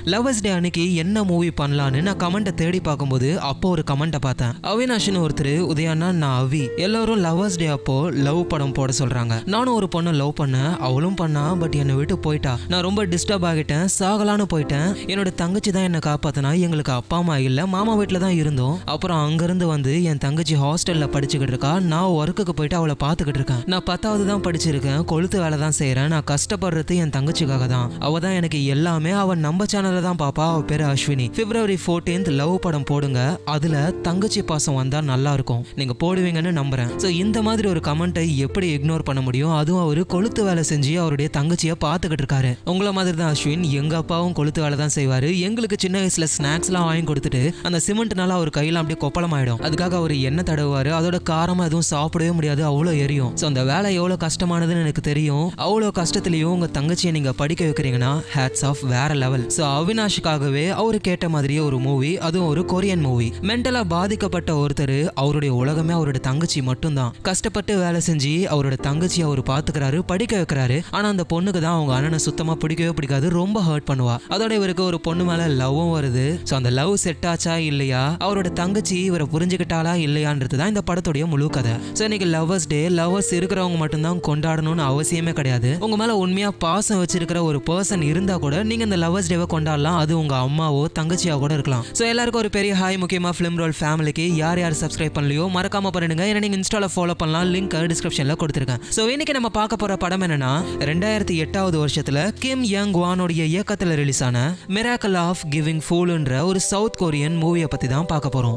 lovers டே அன்னைக்கு என்ன movie பண்ணலான்னு நான் கமெண்ட்டை தேடி பார்க்கும்போது அப்போ ஒரு கமெண்ட்டை பார்த்தேன் அவினாஷ்னு ஒருத்தர் உதயானா நான் அவி எல்லாரும் லவர்ஸ் டே அப்போ லவ் படம் போட சொல்றாங்க நானும் ஒரு பொண்ணை லவ் பண்ணேன் அவளும் பண்ணா பட் என்னை விட்டு போயிட்டா நான் ரொம்ப டிஸ்டர்ப் ஆகிட்டேன் சாகலான்னு போயிட்டேன் என்னோட தங்கச்சி தான் என்னை காப்பாத்தினா எங்களுக்கு அப்பா அம்மா இல்ல மாமா வீட்டில் தான் இருந்தோம் அப்புறம் அங்கிருந்து வந்து என் தங்கச்சி ஹாஸ்டல்ல படிச்சுக்கிட்டு இருக்கா நான் ஒர்க்குக்கு போயிட்டு அவளை பார்த்துக்கிட்டு இருக்கேன் நான் பத்தாவது தான் படிச்சிருக்கேன் கொளுத்து வேலை தான் செய்றேன் நான் கஷ்டப்படுறது என் தங்கச்சிக்காக தான் அவ தான் எனக்கு எல்லாமே அவன் நம்ம சேனல்ல தான் பாப்பா அவ பேரு அஸ்வினி பிப்ரவரி 14th லவ் படம் போடுங்க அதுல தங்கச்சி பாசம் வந்தா நல்லா இருக்கும் நீங்க போடுவீங்கன்னு நம்புறேன் சோ இந்த மாதிரி ஒரு கமெண்ட்டை எப்படி இக்னோர் பண்ண முடியும் அதுவும் அவரு கொளுத்து வேலை செஞ்சு அவருடைய தங்கச்சியை பார்த்துக்கிட்டு இருக்காரு உங்கள மாதிரி தான் அஸ்வின் எங்க அப்பாவும் கொளுத்து வேலை தான் செய்வாரு எங்களுக்கு சின்ன வயசுல ஸ்நாக்ஸ் எல்லாம் வாங்கி கொடுத்துட்டு அந்த சிமெண்ட்னால அவர் கையில அப்படியே கொப்பளமாயிடும் அதுக்காக அவர் எண்ணெய் தடவுவாரு அதோட காரமா எதுவும் சாப்பிடவே முடியாது அவ்வளோ எரியும் ஸோ அந்த வேலை எவ்வளோ கஷ்டமானதுன்னு எனக்கு தெரியும் அவ்வளோ கஷ்டத்துலயும் உங்க தங்கச்சியை நீங்க படிக்க வைக்கிறீங்கன்னா ஹேட்ஸ் ஆஃப் வேற லெவல் ஸோ அவினாஷுக்காகவே அவரு கேட்ட மாதிரியே ஒரு மூவி அதுவும் ஒரு கொரியன் மூவி மென்டலா பாதிக்கப்பட்ட ஒருத்தர் அவருடைய உலகமே அவரோட தங்கச்சி மட்டும்தான் கஷ்டப்பட்டு வேலை செஞ்சு அவரோட தங்கச்சி அவர் பாத்துக்கிறாரு படிக்க வைக்கிறாரு ஆனா அந்த பொண்ணுக்கு தான் அவங்க அண்ணனை சுத்தமா பிடிக்கவே பிடிக்காது ரொம்ப ஹர்ட் பண்ணுவா அதோட இவருக்கு ஒரு பொண்ணு மேல லவ்வும் வருது ஸோ அந்த லவ் செட் ஆச்சா இல்லையா அவரோட தங்கச்சி இவரை புரிஞ்சுக்கிட்டாளா இல்லையான்றது தான் இந்த படத்துடைய முழு கதை ஸோ இன்னைக்கு லவ்வர்ஸ் டே லவ்வர்ஸ் இருக்கிறவங்க மட்டும்தான் கொண்டாடணும்னு அவசியமே கிடையாது உங்க மேல உண்மையா பாசம் வச்சிருக்கிற ஒரு பர்சன் இருந்தா கூட நீங்க இந்த லவ்வர்ஸ் டேவை கொண்டாடலாம் அது உங்க அம்மாவோ தங்கச்சியா கூட இருக்கலாம் ஸோ எல்லாருக்கும் ஒரு பெரிய ஹாய் முக்கியமா ஃபிலிம் ரோல் ஃபேமிலிக்கு யார் யார் சப்ஸ்கிரைப் பண்ணலையோ மறக்காம பண்ணிடுங்க ஏன்னா நீங்க இன்ஸ்டால ஃபாலோ பண்ணலாம் லிங்க் டிஸ்கிரிப்ஷன்ல கொடுத்துருக்கேன் ஸோ இன்னைக்கு நம்ம பார்க்க போற படம் என்னன்னா ரெண்டாயிரத்தி எட்டாவது வருஷத்துல கிம் யங் வானோடைய இயக்கத்துல ரிலீஸ் ஆன மிராக்கல் ஆஃப் கிவிங் ஃபூல்ன்ற ஒரு சவுத் கொரியன் மூவியை பத்தி தான் பார்க்க போறோம்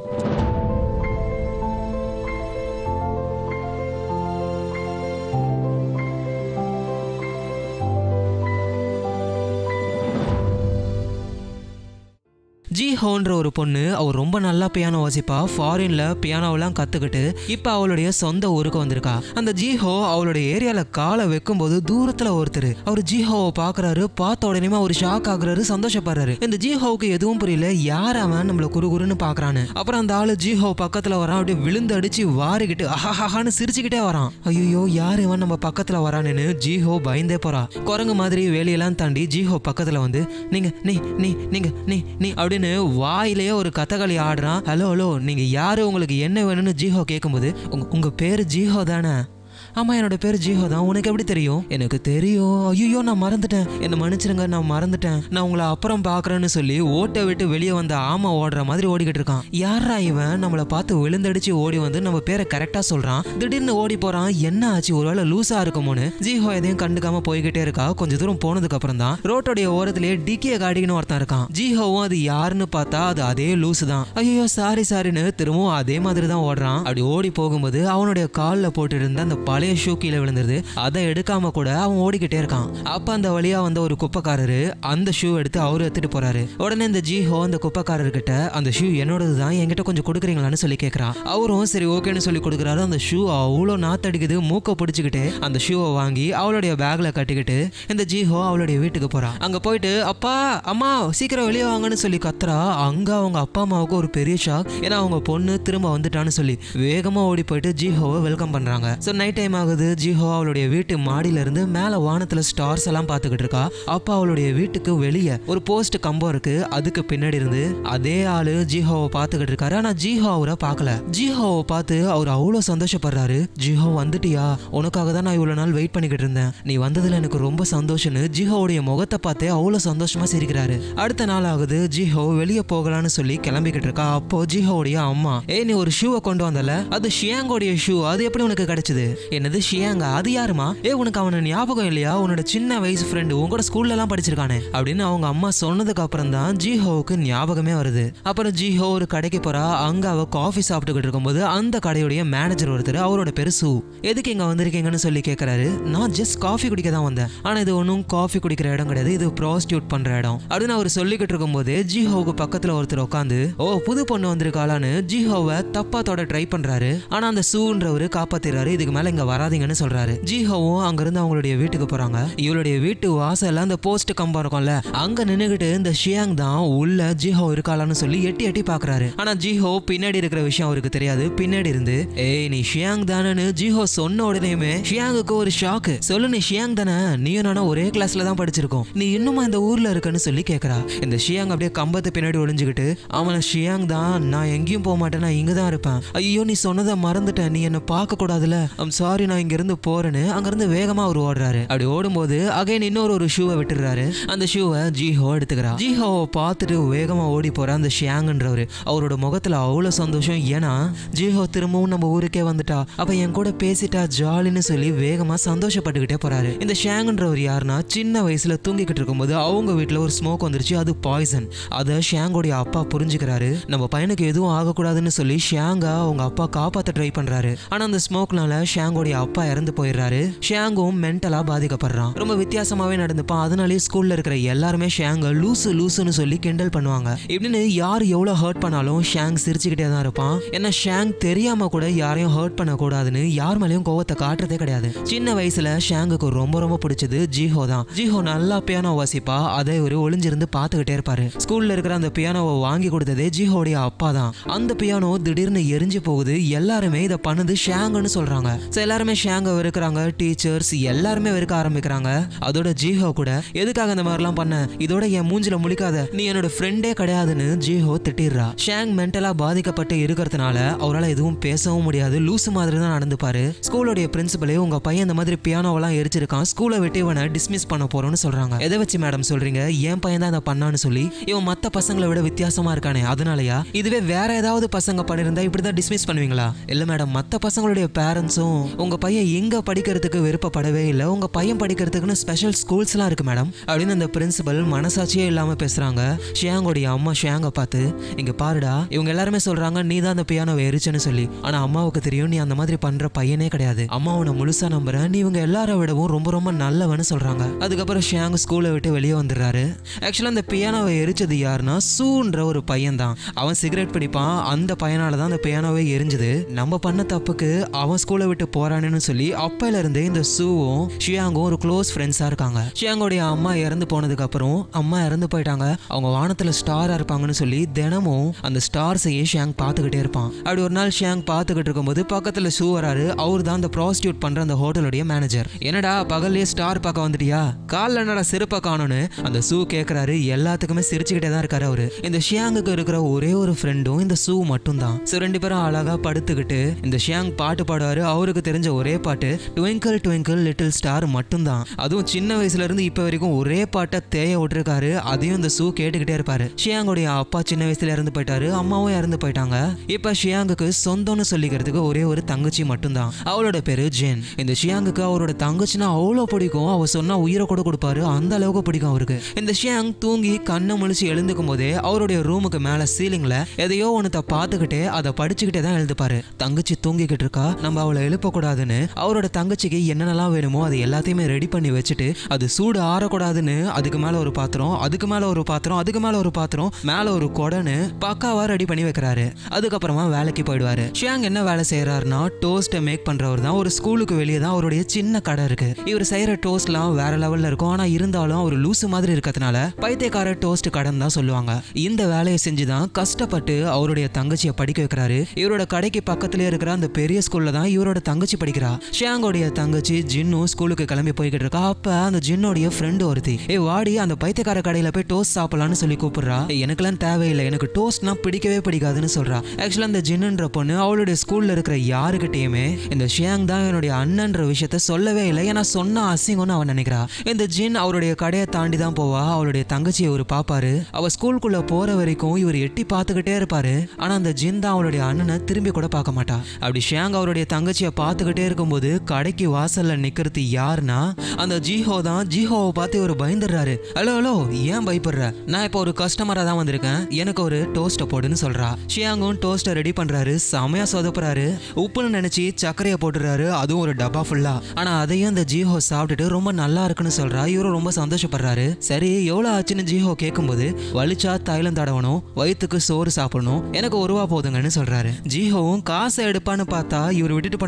ஜி ஹோன்ற ஒரு பொண்ணு அவ ரொம்ப நல்லா பியானோ வாசிப்பா ஃபாரின்ல பியானோவெல்லாம் கத்துக்கிட்டு இப்போ அவளுடைய சொந்த ஊருக்கு வந்திருக்கா அந்த ஜி ஹோ அவளுடைய ஏரியால காலை வைக்கும்போது தூரத்துல ஒருத்தர் அவர் ஜி ஹோவை பாக்குறாரு பார்த்த உடனே அவர் ஷாக் ஆகுறாரு சந்தோஷப்படுறாரு இந்த ஜி ஹோவுக்கு எதுவும் புரியல யார் அவன் நம்மள குறுகுறுன்னு பாக்குறான்னு அப்புறம் அந்த ஆளு ஜி ஹோ பக்கத்துல வரான் அப்படியே விழுந்து அடிச்சு வாரிக்கிட்டு அஹாஹான்னு சிரிச்சுக்கிட்டே வரான் ஐயோ யார் இவன் நம்ம பக்கத்துல வரான்னு ஜி ஹோ பயந்தே போறா குரங்கு மாதிரி வேலையெல்லாம் தாண்டி ஜி ஹோ பக்கத்துல வந்து நீங்க நீ நீ நீங்க நீ நீ அப்படின்னு வாயிலேயே ஒரு கதகளி ஆடுறான் ஹலோ ஹலோ நீங்க யாரு உங்களுக்கு என்ன வேணும்னு ஜிஹோ கேட்கும்போது உங்க உங்க பேரு ஜிஹோ தானே ஆமா என்னோட பேர் ஜிஹோ தான் உனக்கு எப்படி தெரியும் எனக்கு தெரியும் ஐயோ நான் மறந்துட்டேன் என்ன மன்னிச்சிருங்க நான் மறந்துட்டேன் நான் உங்களை அப்புறம் பாக்குறேன்னு சொல்லி ஓட்டை விட்டு வெளியே வந்த ஆமா ஓடுற மாதிரி ஓடிக்கிட்டு இருக்கான் யாரா இவன் நம்மளை பார்த்து விழுந்தடிச்சு ஓடி வந்து நம்ம பேரை கரெக்டா சொல்றான் திடீர்னு ஓடி போறான் என்ன ஆச்சு ஒருவேளை லூசா இருக்குமோன்னு ஜிஹோ எதையும் கண்டுக்காம போய்கிட்டே இருக்கா கொஞ்ச தூரம் போனதுக்கு அப்புறம் தான் ரோட்டோடைய ஓரத்திலேயே டிக்கிய காடிக்குன்னு ஒருத்தன் இருக்கான் ஜிஹோவும் அது யாருன்னு பார்த்தா அது அதே லூசு தான் ஐயோ சாரி சாரின்னு திரும்பவும் அதே மாதிரி தான் ஓடுறான் அப்படி ஓடி போகும்போது அவனுடைய காலில் போட்டு இருந்த அந்த பழைய ஷூ கீழே விழுந்துருது அதை எடுக்காம கூட அவன் ஓடிக்கிட்டே இருக்கான் அப்ப அந்த வழியா வந்த ஒரு குப்பைக்காரரு அந்த ஷூ எடுத்து அவரு எடுத்துட்டு போறாரு உடனே இந்த ஜிஹோ அந்த குப்பைக்காரர்கிட்ட அந்த ஷூ என்னோடது தான் என்கிட்ட கொஞ்சம் கொடுக்குறீங்களான்னு சொல்லி கேட்கறான் அவரும் சரி ஓகேன்னு சொல்லி கொடுக்குறாரு அந்த ஷூ அவ்வளோ நாத்தடிக்குது மூக்க பிடிச்சிக்கிட்டு அந்த ஷூவை வாங்கி அவளுடைய பேக்ல கட்டிக்கிட்டு இந்த ஜிஹோ அவளுடைய வீட்டுக்கு போறா அங்க போயிட்டு அப்பா அம்மா சீக்கிரம் வெளியே வாங்கன்னு சொல்லி கத்துறா அங்க அவங்க அப்பா அம்மாவுக்கு ஒரு பெரிய ஷாக் ஏன்னா அவங்க பொண்ணு திரும்ப வந்துட்டான்னு சொல்லி வேகமா ஓடி போயிட்டு ஜிஹோவை வெல்கம் பண்றாங்க ஸோ நைட் டைம் ஆகுது ஜிஹோ அவளுடைய வீட்டு மாடியில இருந்து மேல வானத்துல ஸ்டார்ஸ் எல்லாம் பார்த்துக்கிட்டு இருக்கா அப்ப அவளுடைய வீட்டுக்கு வெளியே ஒரு போஸ்ட் கம்பம் இருக்கு அதுக்கு பின்னாடி இருந்து அதே ஆளு ஜிஹோவை பார்த்துக்கிட்டு இருக்காரு ஆனா ஜிஹோ அவரை பார்க்கல ஜிஹோவை பார்த்து அவர் அவ்வளவு சந்தோஷப்படுறாரு ஜிஹோ வந்துட்டியா உனக்காக தான் நான் இவ்வளவு நாள் வெயிட் பண்ணிக்கிட்டு இருந்தேன் நீ வந்ததுல எனக்கு ரொம்ப சந்தோஷம்னு ஜிஹோவுடைய முகத்தை பார்த்தே அவ்வளவு சந்தோஷமா சிரிக்கிறாரு அடுத்த நாள் ஆகுது ஜிஹோ வெளியே போகலான்னு சொல்லி கிளம்பிக்கிட்டு இருக்கா அப்போ ஜிஹோவுடைய அம்மா ஏய் நீ ஒரு ஷூவை கொண்டு வந்தல அது ஷியாங்கோடைய ஷூ அது எப்படி உனக்கு கிடைச்சது என்னது ஷியாங்கா அது யாருமா ஏ உனக்கு அவன ஞாபகம் இல்லையா உன்னோட சின்ன வயசு ஃப்ரெண்டு உன் கூட ஸ்கூல்ல எல்லாம் படிச்சிருக்கானே அப்படின்னு அவங்க அம்மா சொன்னதுக்கு அப்புறம் தான் ஜிஹோவுக்கு ஞாபகமே வருது அப்புறம் ஜிஹோ ஒரு கடைக்கு போறா அங்க அவ காஃபி சாப்பிட்டுக்கிட்டு இருக்கும்போது அந்த கடையுடைய மேனேஜர் ஒருத்தர் அவரோட பேரு சு எதுக்கு இங்க வந்திருக்கீங்கன்னு சொல்லி கேக்குறாரு நான் ஜஸ்ட் காஃபி குடிக்க தான் வந்தேன் ஆனா இது ஒன்றும் காஃபி குடிக்கிற இடம் கிடையாது இது ப்ராஸ்டியூட் பண்ற இடம் அப்படின்னு அவர் சொல்லிக்கிட்டு இருக்கும்போது ஜிஹோவுக்கு பக்கத்துல ஒருத்தர் உட்காந்து ஓ புது பொண்ணு வந்திருக்காளான்னு ஜிஹோவை தப்பா தொட ட்ரை பண்றாரு ஆனா அந்த சூன்றவரு காப்பாத்திடுறாரு இதுக்கு மேல இங்க வராதீங்கன்னு சொல்றாரு ஜிஹோவும் அங்கிருந்து அவங்களுடைய வீட்டுக்கு போறாங்க இவளுடைய வீட்டு வாசல்ல அந்த போஸ்ட் கம்பம் இருக்கும்ல அங்க நின்னுகிட்டு இந்த ஷியாங் தான் உள்ள ஜிஹோ இருக்காளான்னு சொல்லி எட்டி எட்டி பாக்குறாரு ஆனா ஜிஹோ பின்னாடி இருக்கிற விஷயம் அவருக்கு தெரியாது பின்னாடி இருந்து ஏய் நீ ஷியாங் தானேன்னு ஜிஹோ சொன்ன உடனேயுமே ஷியாங்குக்கு ஒரு ஷாக்கு சொல்லு நீ ஷியாங் தானே நீயும் நானும் ஒரே கிளாஸ்ல தான் படிச்சிருக்கோம் நீ இன்னுமா இந்த ஊர்ல இருக்கன்னு சொல்லி கேக்குறா இந்த ஷியாங் அப்படியே கம்பத்து பின்னாடி ஒளிஞ்சுக்கிட்டு அவன ஷியாங் தான் நான் எங்கேயும் போக மாட்டேன் நான் இங்க தான் இருப்பேன் ஐயோ நீ சொன்னதை மறந்துட்டேன் நீ என்ன பார்க்க கூடாதுல ஐம் சாரி நான் இங்க இருந்து போறேன்னு அங்கிருந்து வேகமா அவர் ஓடுறாரு அப்படி ஓடும்போது அகைன் இன்னொரு ஒரு ஷூவை விட்டுறாரு அந்த ஷூவை ஜிஹோ எடுத்துக்கிறா ஜிஹோவை பார்த்துட்டு வேகமா ஓடி போற அந்த ஷியாங்ன்றவர் அவரோட முகத்துல அவ்வளவு சந்தோஷம் ஏன்னா ஜிஹோ திரும்பவும் நம்ம ஊருக்கே வந்துட்டா அப்ப என் கூட பேசிட்டா ஜாலின்னு சொல்லி வேகமா சந்தோஷப்பட்டுக்கிட்டே போறாரு இந்த ஷியாங்ன்றவர் யாருன்னா சின்ன வயசுல தூங்கிக்கிட்டு இருக்கும்போது அவங்க வீட்டுல ஒரு ஸ்மோக் வந்துருச்சு அது பாய்சன் அதை ஷியாங்கோடைய அப்பா புரிஞ்சுக்கிறாரு நம்ம பையனுக்கு எதுவும் ஆகக்கூடாதுன்னு சொல்லி ஷியாங்கா அவங்க அப்பா காப்பாத்த ட்ரை பண்றாரு ஆனா அந்த ஸ்மோக்னால ஷியாங்கோடைய அப்பா இறந்து போயிடுறாரு ஷியாங்கும் மென்டலா பாதிக்கப்படுறான் ரொம்ப வித்தியாசமாவே நடந்துப்பான் அதனாலே ஸ்கூல்ல இருக்கிற எல்லாருமே ஷியாங்க லூசு லூசுன்னு சொல்லி கிண்டல் பண்ணுவாங்க இப்படின்னு யார் எவ்வளவு ஹர்ட் பண்ணாலும் ஷியாங் சிரிச்சுக்கிட்டே தான் இருப்பான் ஏன்னா ஷியாங் தெரியாம கூட யாரையும் ஹர்ட் பண்ண கூடாதுன்னு யார் மேலேயும் கோவத்தை காட்டுறதே கிடையாது சின்ன வயசுல ஷியாங்குக்கு ரொம்ப ரொம்ப பிடிச்சது ஜிஹோ தான் ஜிஹோ நல்லா பியானோ வாசிப்பா அதை இவரு ஒளிஞ்சிருந்து பார்த்துக்கிட்டே இருப்பாரு ஸ்கூல்ல இருக்கிற அந்த பியானோவை வாங்கி கொடுத்ததே ஜிஹோடைய அப்பா தான் அந்த பியானோ திடீர்னு எரிஞ்சு போகுது எல்லாருமே இதை பண்ணது ஷாங்குன்னு சொல்றாங்க ஸோ எல்லாருமே ஷாங்க வெறுக்கிறாங்க டீச்சர்ஸ் எல்லாருமே வெறுக்க ஆரம்பிக்கிறாங்க அதோட ஜிஹோ கூட எதுக்காக இந்த மாதிரிலாம் பண்ண இதோட என் மூஞ்சில முழிக்காத நீ என்னோட ஃப்ரெண்டே கிடையாதுன்னு ஜிஹோ திட்டிடுறா ஷாங் மென்டலா பாதிக்கப்பட்டு இருக்கிறதுனால அவரால் எதுவும் பேசவும் முடியாது லூசு மாதிரி தான் நடந்துப்பாரு ஸ்கூலோடைய பிரின்சிபலே உங்க பையன் இந்த மாதிரி பியானோவெல்லாம் எரிச்சிருக்கான் ஸ்கூலை விட்டு இவனை டிஸ்மிஸ் பண்ண போறோம்னு சொல்றாங்க எதை வச்சு மேடம் சொல்றீங்க என் பையன் தான் இதை பண்ணான்னு சொல்லி இவன் மத்த பசங்களை விட வித்தியாசமா இருக்கானே அதனாலயா இதுவே வேற ஏதாவது பசங்க பண்ணிருந்தா இப்படிதான் டிஸ்மிஸ் பண்ணுவீங்களா இல்ல மேடம் மத்த பசங்களுடைய பேரண்ட்ஸும் உங்க பையன் எங்க படிக்கிறதுக்கு விருப்பப்படவே இல்லை உங்க பையன் படிக்கிறதுக்குன்னு ஸ்பெஷல் ஸ்கூல்ஸ்லாம் இருக்கு மேடம் அப்படின்னு அந்த பிரின்சிபல் மனசாட்சியே இல்லாம பேசுறாங்க ஷியாங்கோடைய அம்மா ஷியாங்க பார்த்து இங்க பாருடா இவங்க எல்லாருமே சொல்றாங்க நீ தான் அந்த பியானோவை எரிச்சேன்னு சொல்லி ஆனா அம்மாவுக்கு தெரியும் நீ அந்த மாதிரி பண்ற பையனே கிடையாது அம்மா உன்னை முழுசா நம்புறேன் நீ இவங்க எல்லாரை விடவும் ரொம்ப ரொம்ப நல்லவன்னு சொல்றாங்க அதுக்கப்புறம் ஷியாங் ஸ்கூலை விட்டு வெளியே வந்துடுறாரு ஆக்சுவலா அந்த பியானோவை எரிச்சது யாருன்னா சூன்ற ஒரு பையன் தான் அவன் சிகரெட் பிடிப்பான் அந்த பையனால தான் அந்த பியானோவே எரிஞ்சுது நம்ம பண்ண தப்புக்கு அவன் ஸ்கூலை விட்டு போறானுன்னு சொல்லி அப்பையில இருந்தே இந்த சூவும் ஷியாங்கும் ஒரு க்ளோஸ் ஃப்ரெண்ட்ஸா இருக்காங்க ஷியாங்கோடைய அம்மா இறந்து போனதுக்கு அப்புறம் அம்மா இறந்து போயிட்டாங்க அவங்க வானத்துல ஸ்டாரா இருப்பாங்கன்னு சொல்லி தினமும் அந்த ஸ்டார்ஸையே ஷியாங் பார்த்துக்கிட்டே இருப்பான் அப்படி ஒரு நாள் ஷியாங் பார்த்துக்கிட்டு இருக்கும்போது பக்கத்துல ஷூ வராரு அவர் தான் அந்த ப்ராஸ்டியூட் பண்ற அந்த ஹோட்டலுடைய மேனேஜர் என்னடா பகல்லே ஸ்டார் பார்க்க வந்துட்டியா காலில் என்னடா சிறப்பா காணும்னு அந்த ஷூ கேட்கறாரு எல்லாத்துக்குமே சிரிச்சுக்கிட்டே தான் இருக்காரு அவரு இந்த ஷியாங்குக்கு இருக்கிற ஒரே ஒரு ஃப்ரெண்டும் இந்த ஷூ மட்டும் தான் ஸோ ரெண்டு பேரும் அழகா படுத்துக்கிட்டு இந்த ஷியாங் பாட்டு பாடுவாரு அவருக்கு தெரிஞ்ச ஒரே பாட்டு ட்விங்கிள் ட்விங்கிள் லிட்டில் ஸ்டார் மட்டும்தான் அதுவும் சின்ன வயசுல இருந்து இப்போ வரைக்கும் ஒரே பாட்டை தேய விட்டுருக்காரு அதையும் இந்த ஷூ கேட்டுக்கிட்டே இருப்பாரு ஷியாங்குடைய அப்பா சின்ன வயசுல இறந்து போயிட்டாரு அம்மாவும் இறந்து போயிட்டாங்க இப்போ ஷியாங்குக்கு சொந்தம்னு சொல்லிக்கிறதுக்கு ஒரே ஒரு தங்கச்சி மட்டும்தான் அவளோட பேரு ஜென் இந்த ஷியாங்குக்கு அவரோட தங்கச்சினா அவ்வளோ பிடிக்கும் அவ சொன்னா உயிரை கூட கொடுப்பாரு அந்த அளவுக்கு பிடிக்கும் அவருக்கு இந்த ஷியாங் தூங்கி கண்ணை முழிச்சு எழுந்துக்கும் போதே அவருடைய ரூமுக்கு மேல சீலிங்ல எதையோ ஒன்றத்தை பார்த்துக்கிட்டே அதை படிச்சுக்கிட்டே தான் எழுதுப்பாரு தங்கச்சி தூங்கிக்கிட்டு இருக்கா நம்ம அவளை எழுப்பக்கூடாதுன்னு அவரோட தங்கச்சிக்கு என்னென்னலாம் வேணுமோ அது எல்லாத்தையுமே ரெடி பண்ணி வச்சுட்டு அது சூடு ஆறக்கூடாதுன்னு அதுக்கு மேல ஒரு பாத்திரம் அதுக்கு மேல ஒரு பாத்திரம் அதுக்கு மேல ஒரு பாத்திரம் மேல ஒரு கொடன்னு பக்காவா ரெடி பண்ணி வைக்கிறாரு அதுக்கப்புறமா வேலைக்கு போயிடுவாரு ஷியாங் என்ன வேலை செய்யறாருன்னா டோஸ்ட்டை மேக் பண்றவர் தான் ஒரு ஸ்கூலுக்கு வெளியே தான் அவருடைய சின்ன கடை இருக்கு இவர் செய்யற டோஸ்ட்லாம் வேற லெவல்ல இருக்கும் ஆனா இருந்தாலும் அவர் லூசு மாதிரி இருக்கிறதுனால பைத்தியக்கார டோஸ்ட் கடன் தான் சொல்லுவாங்க இந்த வேலையை செஞ்சுதான் கஷ்டப்பட்டு அவருடைய தங்கச்சியை படிக்க வைக்கிறாரு இவரோட கடைக்கு பக்கத்துல இருக்கிற அந்த பெரிய ஸ்கூல்ல தான் இவரோட தங்கச்சி படிக்கிறா ஷியாங்கோடைய தங்கச்சி ஜின்னும் ஸ்கூலுக்கு கிளம்பி போய்கிட்டு இருக்கா அப்ப அந்த ஜின்னோடைய ஃப்ரெண்டு ஒருத்தி ஏ வாடி அந்த பைத்தியக்கார கடையில போய் டோஸ்ட் சாப்பிடலாம்னு சொல்லி கூப்பிடுறா "ஏய், எனக்கெல்லாம் தேவையில்லை எனக்கு டோஸ்ட்னா பிடிக்கவே பிடிக்காதுன்னு சொல்றா ஆக்சுவலா அந்த ஜின்னுன்ற பொண்ணு அவளுடைய ஸ்கூல்ல இருக்கிற யாருக்கிட்டயுமே இந்த ஷியாங் தான் என்னுடைய அண்ணன்ற விஷயத்த சொல்லவே இல்லை ஏன்னா சொன்னா அசிங்கம்னு அவன் நினைக்கிறா இந்த ஜின் அவருடைய கடையை தாண்டி தான் போவா அவளுடைய தங்கச்சியை இவர் பாப்பாரு அவ ஸ்கூலுக்குள்ள போற வரைக்கும் இவர் எட்டி பார்த்துக்கிட்டே இருப்பாரு ஆனா அந்த ஜின் தான் அவளுடைய அண்ணனை திரும்பி கூட பார்க்க மாட்டா அப்படி ஷியாங் அவருடைய தங்கச்சியை பார்த்துக்கிட்டே இருக்கும்போது கடைக்கு வாசல்ல நிக்கிறது யாருன்னா அந்த ஜீஹோ தான் ஜீஹோவை பார்த்து இவர் பயந்துடுறாரு ஹலோ ஹலோ ஏன் பயப்படுற நான் இப்போ ஒரு கஸ்டமரா தான் வந்திருக்கேன் எனக்கு ஒரு டோஸ்ட்டை போடுன்னு சொல்றா ஷியாங்கும் டோஸ்ட்டை ரெடி பண்றாரு செமையா சொதப்புறாரு உப்புன்னு நினைச்சு சர்க்கரையை போட்டுறாரு அதுவும் ஒரு டப்பா ஃபுல்லா ஆனா அதையும் அந்த ஜீஹோ சாப்பிட்டுட்டு ரொம்ப நல்லா இருக்குன்னு சொல்றா இவரும் ரொம்ப சந்தோஷப்படுறாரு சரி எவ்வளவு ஆச்சுன்னு ஜீஹோ கேட்கும்போது வலிச்சா தைலம் தடவணும் வயிற்றுக்கு சோறு சாப்பிடணும் எனக்கு ஒரு ரூபா போதுங்கன்னு சொல்றாரு ஜீஹோவும் காசை எடுப்பான்னு பார்த்தா இவர் விட்டுட்டு பண்ணார்ல ரெண்டு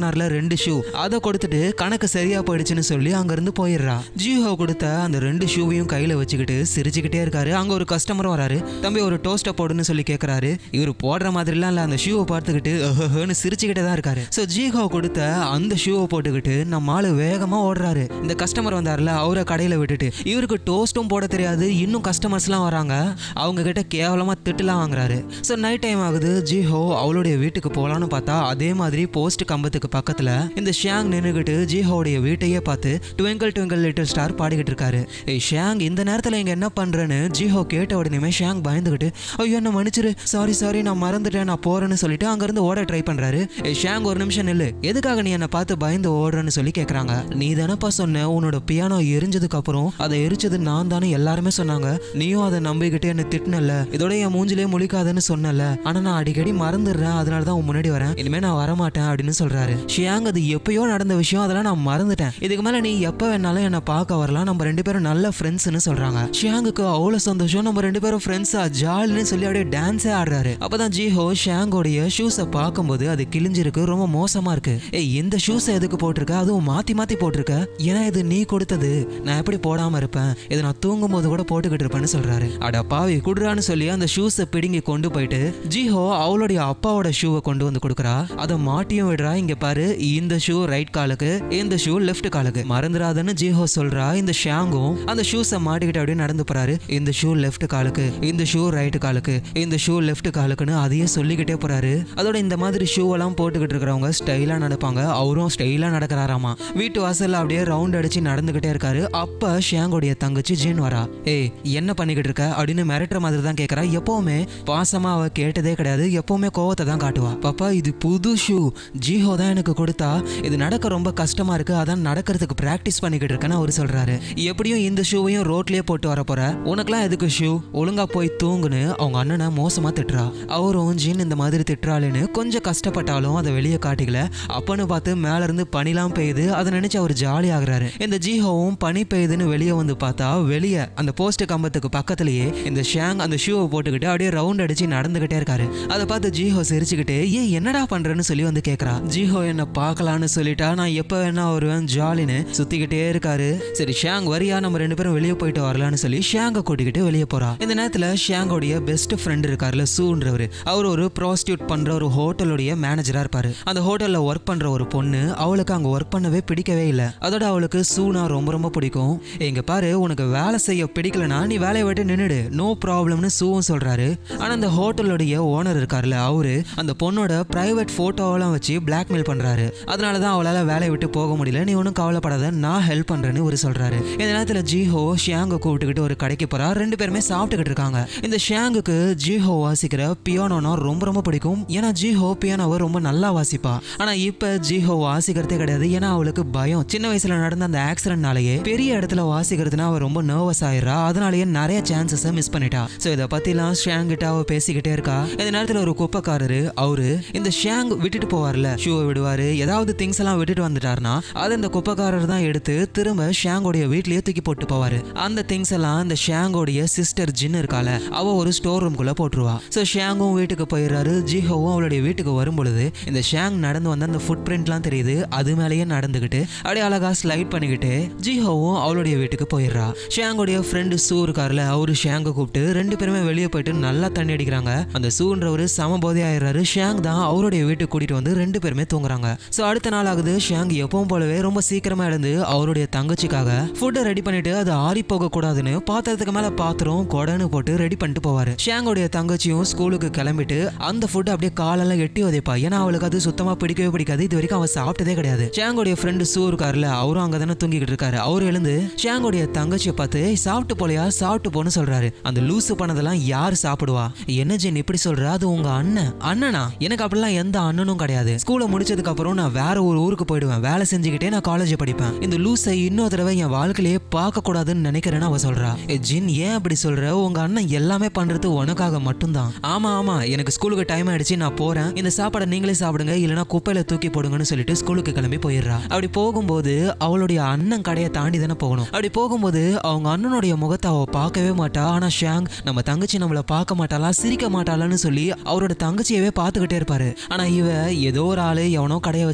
ரெண்டு ஷூ அதை கொடுத்துட்டு கணக்கு சரியா போயிடுச்சுன்னு சொல்லி அங்க இருந்து போயிடுறா ஜிஹோ கொடுத்த அந்த ரெண்டு ஷூவையும் கையில வச்சுக்கிட்டு சிரிச்சுக்கிட்டே இருக்காரு அங்க ஒரு கஸ்டமரும் வராரு தம்பி ஒரு டோஸ்ட்டை போடுன்னு சொல்லி கேட்கறாரு இவர் போடுற மாதிரிலாம் இல்ல அந்த ஷூவை பார்த்துக்கிட்டு அஹன்னு சிரிச்சுக்கிட்டே தான் இருக்காரு ஸோ ஜிஹோ கொடுத்த அந்த ஷூவை போட்டுக்கிட்டு நம்ம ஆளு வேகமா ஓடுறாரு இந்த கஸ்டமர் வந்தார்ல அவரை கடையில விட்டுட்டு இவருக்கு டோஸ்ட்டும் போட தெரியாது இன்னும் கஸ்டமர்ஸ்லாம் வராங்க அவங்க கிட்ட கேவலமா திட்டுலாம் வாங்குறாரு ஸோ நைட் டைம் ஆகுது ஜிஹோ அவளுடைய வீட்டுக்கு போகலான்னு பார்த்தா அதே மாதிரி போஸ்ட் கம்பத்துக்கு பக்கத்துல இந்த ஷியாங் நின்றுகிட்டு ஜிஹோடைய வீட்டையே பார்த்து ட்விங்கிள் ட்விங்கிள் லிட்டில் ஸ்டார் பாடிக்கிட்டு இருக்காரு ஏய் ஷியாங் இந்த நேரத்தில் இங்க என்ன பண்றேன்னு ஜிஹோ கேட்ட உடனே ஷியாங் பயந்துகிட்டு ஐயோ என்ன மன்னிச்சிரு சாரி சாரி நான் மறந்துட்டேன் நான் போறேன்னு சொல்லிட்டு அங்கிருந்து ஓட ட்ரை பண்றாரு ஏய் ஷியாங் ஒரு நிமிஷம் நில்லு எதுக்காக நீ என்னை பார்த்து பயந்து ஓடுறேன்னு சொல்லி கேட்குறாங்க நீ தானப்பா சொன்ன உன்னோட பியானோ எரிஞ்சதுக்கு அப்புறம் அதை எரிச்சது நான் தானே எல்லாருமே சொன்னாங்க நீயும் அதை நம்பிக்கிட்டு என்ன திட்டினல இதோட என் மூஞ்சிலே முழிக்காதுன்னு சொன்னல ஆனா நான் அடிக்கடி மறந்துடுறேன் அதனால தான் உன் முன்னாடி வரேன் இனிமே நான் வரமாட்டேன் அப்படின்னு சொல்றாரு ஷியாங் அது எப்பயோ நடந்த விஷயம் அதெல்லாம் நான் மறந்துட்டேன் இதுக்கு மேல நீ எப்ப வேணாலும் என்ன பார்க்க வரலாம் நம்ம ரெண்டு பேரும் நல்ல ஃப்ரெண்ட்ஸ்னு சொல்றாங்க ஷியாங்குக்கு அவ்வளவு சந்தோஷம் நம்ம ரெண்டு பேரும் ஃப்ரெண்ட்ஸா ஜாலின்னு சொல்லி அப்படியே டான்ஸே ஆடுறாரு அப்பதான் ஜிஹோ ஷியாங்கோடைய ஷூஸை பார்க்கும்போது அது கிழிஞ்சிருக்கு ரொம்ப மோசமா இருக்கு ஏய் இந்த ஷூஸை எதுக்கு போட்டிருக்க அதுவும் மாத்தி மாத்தி போட்டிருக்க ஏன்னா இது நீ கொடுத்தது நான் எப்படி போடாம இருப்பேன் இதை நான் தூங்கும் போது கூட போட்டுக்கிட்டு இருப்பேன்னு சொல்றாரு அட பாவி குடுறான்னு சொல்லி அந்த ஷூஸை பிடுங்கி கொண்டு போயிட்டு ஜிஹோ அவளுடைய அப்பாவோட ஷூவை கொண்டு வந்து கொடுக்குறா அதை மாட்டியும் விடுறா இங்க பாரு இந்த ஷூ ரைட் காலுக்கு இந்த ஷூ லெஃப்ட் காலுக்கு மறந்துடாதன்னு ஜிஹோ சொல்றா இந்த ஷாங்கும் அந்த ஷூஸை மாட்டிக்கிட்டு அப்படியே நடந்து போறாரு இந்த ஷூ லெஃப்ட் காலுக்கு இந்த ஷூ ரைட் காலுக்கு இந்த ஷூ லெஃப்ட் காலுக்குன்னு அதையே சொல்லிக்கிட்டே போறாரு அதோட இந்த மாதிரி ஷூ எல்லாம் போட்டுக்கிட்டு இருக்கிறவங்க ஸ்டைலா நடப்பாங்க அவரும் ஸ்டைலா நடக்கிறாராமா வீட்டு வாசல்ல அப்படியே ரவுண்ட் அடிச்சு நடந்துகிட்டே இருக்காரு அப்ப ஷியாங்கோடைய தங்கச்சி ஜீன் வரா ஏய் என்ன பண்ணிக்கிட்டு இருக்க அப்படின்னு மிரட்டுற மாதிரி தான் கேட்கறா எப்பவுமே பாசமா அவ கேட்டதே கிடையாது எப்பவுமே கோவத்தை தான் காட்டுவா பாப்பா இது புது ஷூ ஜிஹோ தான் எனக்கு கொடுத்தா இது நடக்க ரொம்ப கஷ்டமா இருக்கு அதான் நடக்கிறதுக்கு பிராக்டிஸ் பண்ணிக்கிட்டு இருக்கேன்னு அவர் சொல்றாரு எப்படியும் இந்த ஷூவையும் ரோட்லயே போட்டு வர போற உனக்கெல்லாம் எதுக்கு ஷூ ஒழுங்கா போய் தூங்குன்னு அவங்க அண்ணனை மோசமா திட்டுறா அவரும் ஜின் இந்த மாதிரி திட்டுறாளுன்னு கொஞ்சம் கஷ்டப்பட்டாலும் அதை வெளியே காட்டிக்கல அப்பன்னு பார்த்து மேல இருந்து பனிலாம் பெய்யுது அதை நினைச்சு அவர் ஜாலி ஆகுறாரு இந்த ஜிஹோவும் பனி பெய்யுதுன்னு வெளியே வந்து பார்த்தா வெளியே அந்த போஸ்ட் கம்பத்துக்கு பக்கத்துலயே இந்த ஷாங் அந்த ஷூவை போட்டுக்கிட்டு அப்படியே ரவுண்ட் அடிச்சு நடந்துகிட்டே இருக்காரு அதை பார்த்து ஜிஹோ சிரிச்சுக்கிட்டு ஏ என்னடா பண்றேன்னு சொல்லி வந்து கேக்குறா ஜிஹோ என்ன பார்க்கலான்னு சொல்லிட்டா நான் எப்ப வேணா வருவேன் ஜாலின்னு சுத்திக்கிட்டே இருக்காரு சரி ஷாங் வரியா நம்ம ரெண்டு பேரும் வெளியே போயிட்டு வரலான்னு சொல்லி ஷாங்க கூட்டிக்கிட்டு வெளியே போறா இந்த நேரத்துல ஷாங்கோடைய பெஸ்ட் ஃப்ரெண்ட் இருக்காருல சூன்றவர் அவர் ஒரு ப்ராஸ்டியூட் பண்ற ஒரு ஹோட்டலுடைய மேனேஜரா இருப்பாரு அந்த ஹோட்டல்ல ஒர்க் பண்ற ஒரு பொண்ணு அவளுக்கு அங்க ஒர்க் பண்ணவே பிடிக்கவே இல்லை அதோட அவளுக்கு சூனா ரொம்ப ரொம்ப பிடிக்கும் எங்க பாரு உனக்கு வேலை செய்ய பிடிக்கலனா நீ வேலையை விட்டு நின்னுடு நோ ப்ராப்ளம்னு சூவும் சொல்றாரு ஆனா அந்த ஹோட்டலுடைய ஓனர் இருக்காருல்ல அவரு அந்த பொண்ணோட பிரைவேட் போட்டோவெல்லாம் வச்சு பிளாக்மெயில் பண்றாரு அதனால தான் அவளால வேலையை விட்டு போக முடியல நீ ஒன்றும் கவலைப்படாத நான் ஹெல்ப் பண்றேன்னு ஒரு சொல்றாரு இந்த நேரத்துல ஜிஹோ ஷியாங்க கூப்பிட்டுக்கிட்டு ஒரு கடைக்கு போறா ரெண்டு பேருமே சாப்பிட்டுக்கிட்டு இருக்காங்க இந்த ஷியாங்குக்கு ஜிஹோ வாசிக்கிற பியானோனா ரொம்ப ரொம்ப பிடிக்கும் ஏன்னா ஜிஹோ பியானோவை ரொம்ப நல்லா வாசிப்பா ஆனா இப்ப ஜிஹோ வாசிக்கிறதே கிடையாது ஏன்னா அவளுக்கு பயம் சின்ன வயசுல நடந்த அந்த ஆக்சிடென்ட்னாலேயே பெரிய இடத்துல வாசிக்கிறதுனா அவ ரொம்ப நர்வஸ் ஆயிடுறா அதனாலேயே நிறைய சான்சஸை மிஸ் பண்ணிட்டா ஸோ இதை பத்திலாம் ஷியாங் கிட்ட அவ பேசிக்கிட்டே இருக்கா இந்த நேரத்துல ஒரு குப்பைக்காரரு அவரு இந்த ஷியாங் விட்டுட்டு போவார்ல ஷூவை விடுவாரு ஏதாவது திங்ஸ் எல்லாம் விட்டுட்டு வந்துட்டாருன்னா அதை இந்த குப்பைக்காரர் தான் எடுத்து திரும்ப ஷியாங்கோடைய வீட்லயே தூக்கி போட்டு போவாரு அந்த திங்ஸ் எல்லாம் இந்த ஷியாங்கோடைய சிஸ்டர் ஜின் இருக்கால அவ ஒரு ஸ்டோர் ரூம்குள்ள போட்டுருவா ஸோ ஷியாங்கும் வீட்டுக்கு போயிடுறாரு ஜிஹோவும் அவளுடைய வீட்டுக்கு வரும் பொழுது இந்த ஷியாங் நடந்து வந்த அந்த ஃபுட் பிரிண்ட்லாம் தெரியுது அது மேலேயே நடந்துகிட்டு அப்படியே அழகா ஸ்லைட் பண்ணிக்கிட்டு ஜிஹோவும் அவளுடைய வீட்டுக்கு போயிடுறா ஷியாங்கோடைய ஃப்ரெண்டு சூ இருக்காருல அவரு ஷியாங்க கூப்பிட்டு ரெண்டு பேருமே வெளியே போயிட்டு நல்லா தண்ணி அடிக்கிறாங்க அந்த சூன்றவரு சம போதே ஆயிடுறாரு ஷியாங் தான் அவருடைய வீட்டுக்கு கூட்டிட்டு வந்து ரெண்டு பேருமே தூங்குறாங்க ஸோ அடுத்த நாள் ஆகுது ஷியாங் எப்பவும் போலவே ரொம்ப சீக்கிரமா எழுந்து அவருடைய தங்கச்சிக்காக ஃபுட்டை ரெடி பண்ணிட்டு அது ஆறி போக கூடாதுன்னு பாத்திரத்துக்கு மேல பாத்திரம் கொடன்னு போட்டு ரெடி பண்ணிட்டு போவாரு ஷியாங்கோடைய தங்கச்சியும் ஸ்கூலுக்கு கிளம்பிட்டு அந்த ஃபுட் அப்படியே காலெல்லாம் எட்டி உதைப்பா ஏன்னா அவளுக்கு அது சுத்தமா பிடிக்கவே பிடிக்காது இது வரைக்கும் அவ சாப்பிட்டதே கிடையாது ஷியாங்கோடைய ஃப்ரெண்டு சூ இருக்காருல அவரும் அங்க தானே தூங்கிக்கிட்டு இருக்காரு அவர் எழுந்து ஷியாங்கோடைய தங்கச்சியை பார்த்து "ஏய், சாப்பிட்டு போலையா சாப்பிட்டு போன்னு சொல்றாரு அந்த லூசு பண்ணதெல்லாம் யார் சாப்பிடுவா என்ன ஜென் இப்படி சொல்ற அது உங்க அண்ணன் அண்ணனா எனக்கு அப்படிலாம் எந்த அண்ணனும் கிடையாது ஸ்கூலை முடிச்சதுக்கு அப்புறம் நான் வேற ஒரு ஊருக்கு போயிடுவேன் வேலை செஞ்சுக்கிட்டே நான் காலேஜ் படிப்பேன் இந்த லூஸை இன்னொரு தடவை என் வாழ்க்கையிலேயே பார்க்க கூடாதுன்னு நினைக்கிறேன்னு அவ சொல்றா "ஏ, ஜின் ஏன் அப்படி சொல்ற உங்க அண்ணன் எல்லாமே பண்றது உனக்காக மட்டும்தான் ஆமா ஆமா எனக்கு ஸ்கூலுக்கு டைம் ஆயிடுச்சு நான் போறேன் இந்த சாப்பாடை நீங்களே சாப்பிடுங்க இல்லைன்னா குப்பையில தூக்கி போடுங்கன்னு சொல்லிட்டு ஸ்கூலுக்கு கிளம்பி போயிடுறா அப்படி போகும்போது அவளுடைய அண்ணன் கடையை தாண்டி தானே போகணும் அப்படி போகும்போது அவங்க அண்ணனுடைய முகத்தை அவ பார்க்கவே மாட்டா ஆனா ஷாங் நம்ம தங்கச்சி நம்மள பார்க்க மாட்டாளா சிரிக்க மாட்டாளான்னு சொல்லி அவரோட தங்கச்சியவே பார்த்துக்கிட்டே இருப்பாரு ஆனா இவ ஏதோ ஒரு ஆளு எவனோ கடையை